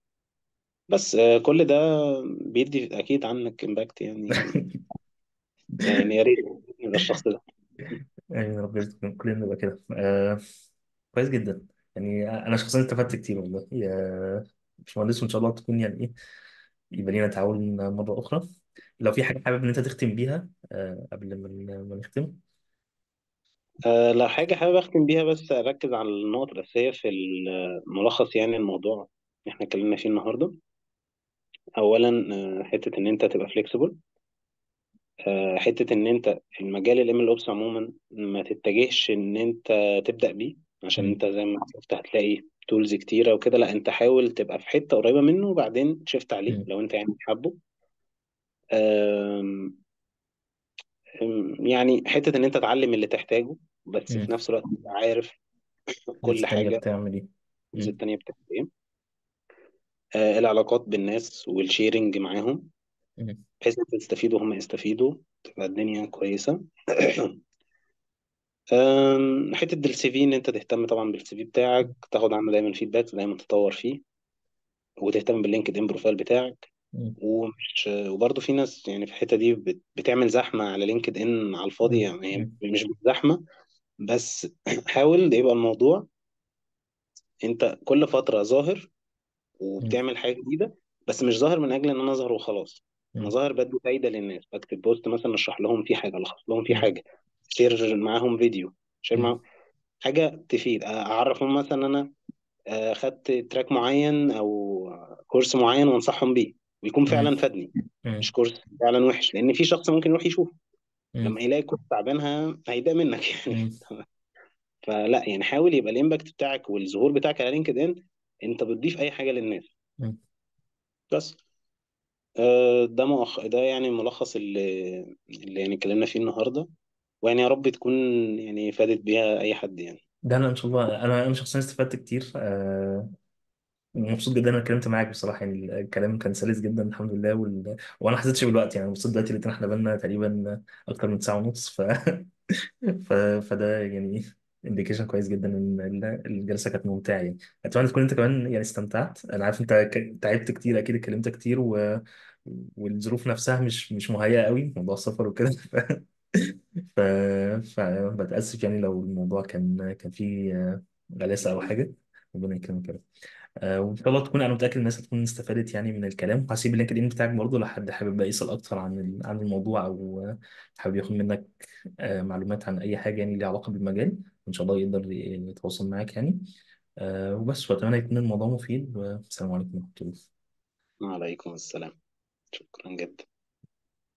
بس آه، كل ده بيدي اكيد عنك امباكت يعني يعني يا ريت يبقى الشخص ده يعني ربنا يرزقنا كلنا نبقى كده آه. كويس جدا يعني انا شخصيا استفدت كتير والله يا باشمهندس وان شاء الله تكون يعني ايه يبقى لينا تعاون مره اخرى لو في حاجه حابب ان انت تختم بيها آه. قبل ما ما نختم أه لو حاجة حابب أختم بيها بس أركز على النقط الأساسية في الملخص يعني الموضوع اللي احنا اتكلمنا فيه النهاردة أولا آه، حتة إن أنت تبقى فليكسيبل حتة إن أنت في المجال ال MLOps عموما ما تتجهش إن أنت تبدأ بيه عشان مم. أنت زي ما شفت هتلاقي تولز كتيرة وكده لا أنت حاول تبقى في حتة قريبة منه وبعدين تشفت عليه مم. لو أنت يعني حابه آم، آم، يعني حتة إن أنت تعلم اللي تحتاجه بس مم. في نفس الوقت تبقى عارف الناس كل التانية حاجة بتعمل ايه التولز مم. التانية بتعمل إيه آه، العلاقات بالناس والشيرنج معاهم مم. بحيث انت تستفيدوا وهم يستفيدوا تبقى الدنيا كويسة أم، حتة السي في ان انت تهتم طبعا بالسي في بتاعك تاخد عنه دايما فيدباك دايما تطور فيه وتهتم باللينكد ان بروفايل بتاعك مم. ومش وبرضه في ناس يعني في الحتة دي بت- بتعمل زحمة على لينكد ان على الفاضي مم. يعني هي مم. مش زحمة بس حاول ده يبقى الموضوع انت كل فترة ظاهر مم. وبتعمل حاجة جديدة بس مش ظاهر من أجل إن أنا أظهر وخلاص أنا مم. ظاهر بدي فايدة للناس بكتب بوست مثلا أشرح لهم فيه حاجة ألخص لهم فيه مم. حاجة شير معاهم فيديو شير مم. معاهم حاجة تفيد أعرفهم مثلا أنا آه، خدت تراك معين أو كورس معين وأنصحهم بيه ويكون مم. فعلا فادني مم. مش كورس فعلا وحش لأن في شخص ممكن يروح يشوف مم. لما يلاقي كورس تعبان ه- هيتضايق منك يعني مم. فلا يعني حاول يبقى الإمباكت بتاعك والظهور بتاعك على لينكد إن أنت بتضيف أي حاجة للناس مم. بس آه، ده مؤخ... ده يعني ملخص اللي اللي يعني اتكلمنا فيه النهارده ويعني يا رب تكون يعني فادت بيها اي حد يعني ده انا ان شاء الله انا انا شخصيا استفدت كتير آه، مبسوط جدا إن انا اتكلمت معاك بصراحه يعني الكلام كان سلس جدا الحمد لله وال... وانا ما حسيتش بالوقت يعني مبسوط دلوقتي لقيت إن احنا بقالنا تقريبا اكتر من ساعه ونص ف... ف... فده يعني انديكيشن كويس جدا ان ال- الجلسه كانت ممتعه يعني اتمنى تكون انت كمان يعني استمتعت انا عارف انت ك- تعبت كتير اكيد اتكلمت كتير و... والظروف نفسها مش مش مهيئه قوي موضوع السفر وكده ف... ف... فبتاسف يعني لو الموضوع كان كان فيه آه، غلاسه او حاجه ربنا يكرمك يا رب. آه، وان شاء الله تكون انا متاكد الناس هتكون استفادت يعني من الكلام وهسيب اللينكد ان بتاعك برضه لو حد حابب بقى يسال اكتر عن ال- عن الموضوع او آه، حابب ياخد منك آه، معلومات عن اي حاجه يعني ليها علاقه بالمجال ان شاء الله يقدر ي- يتواصل معاك يعني آه، وبس واتمنى يكون الموضوع مفيد والسلام عليكم ورحمه الله وعليكم السلام شكرا جدا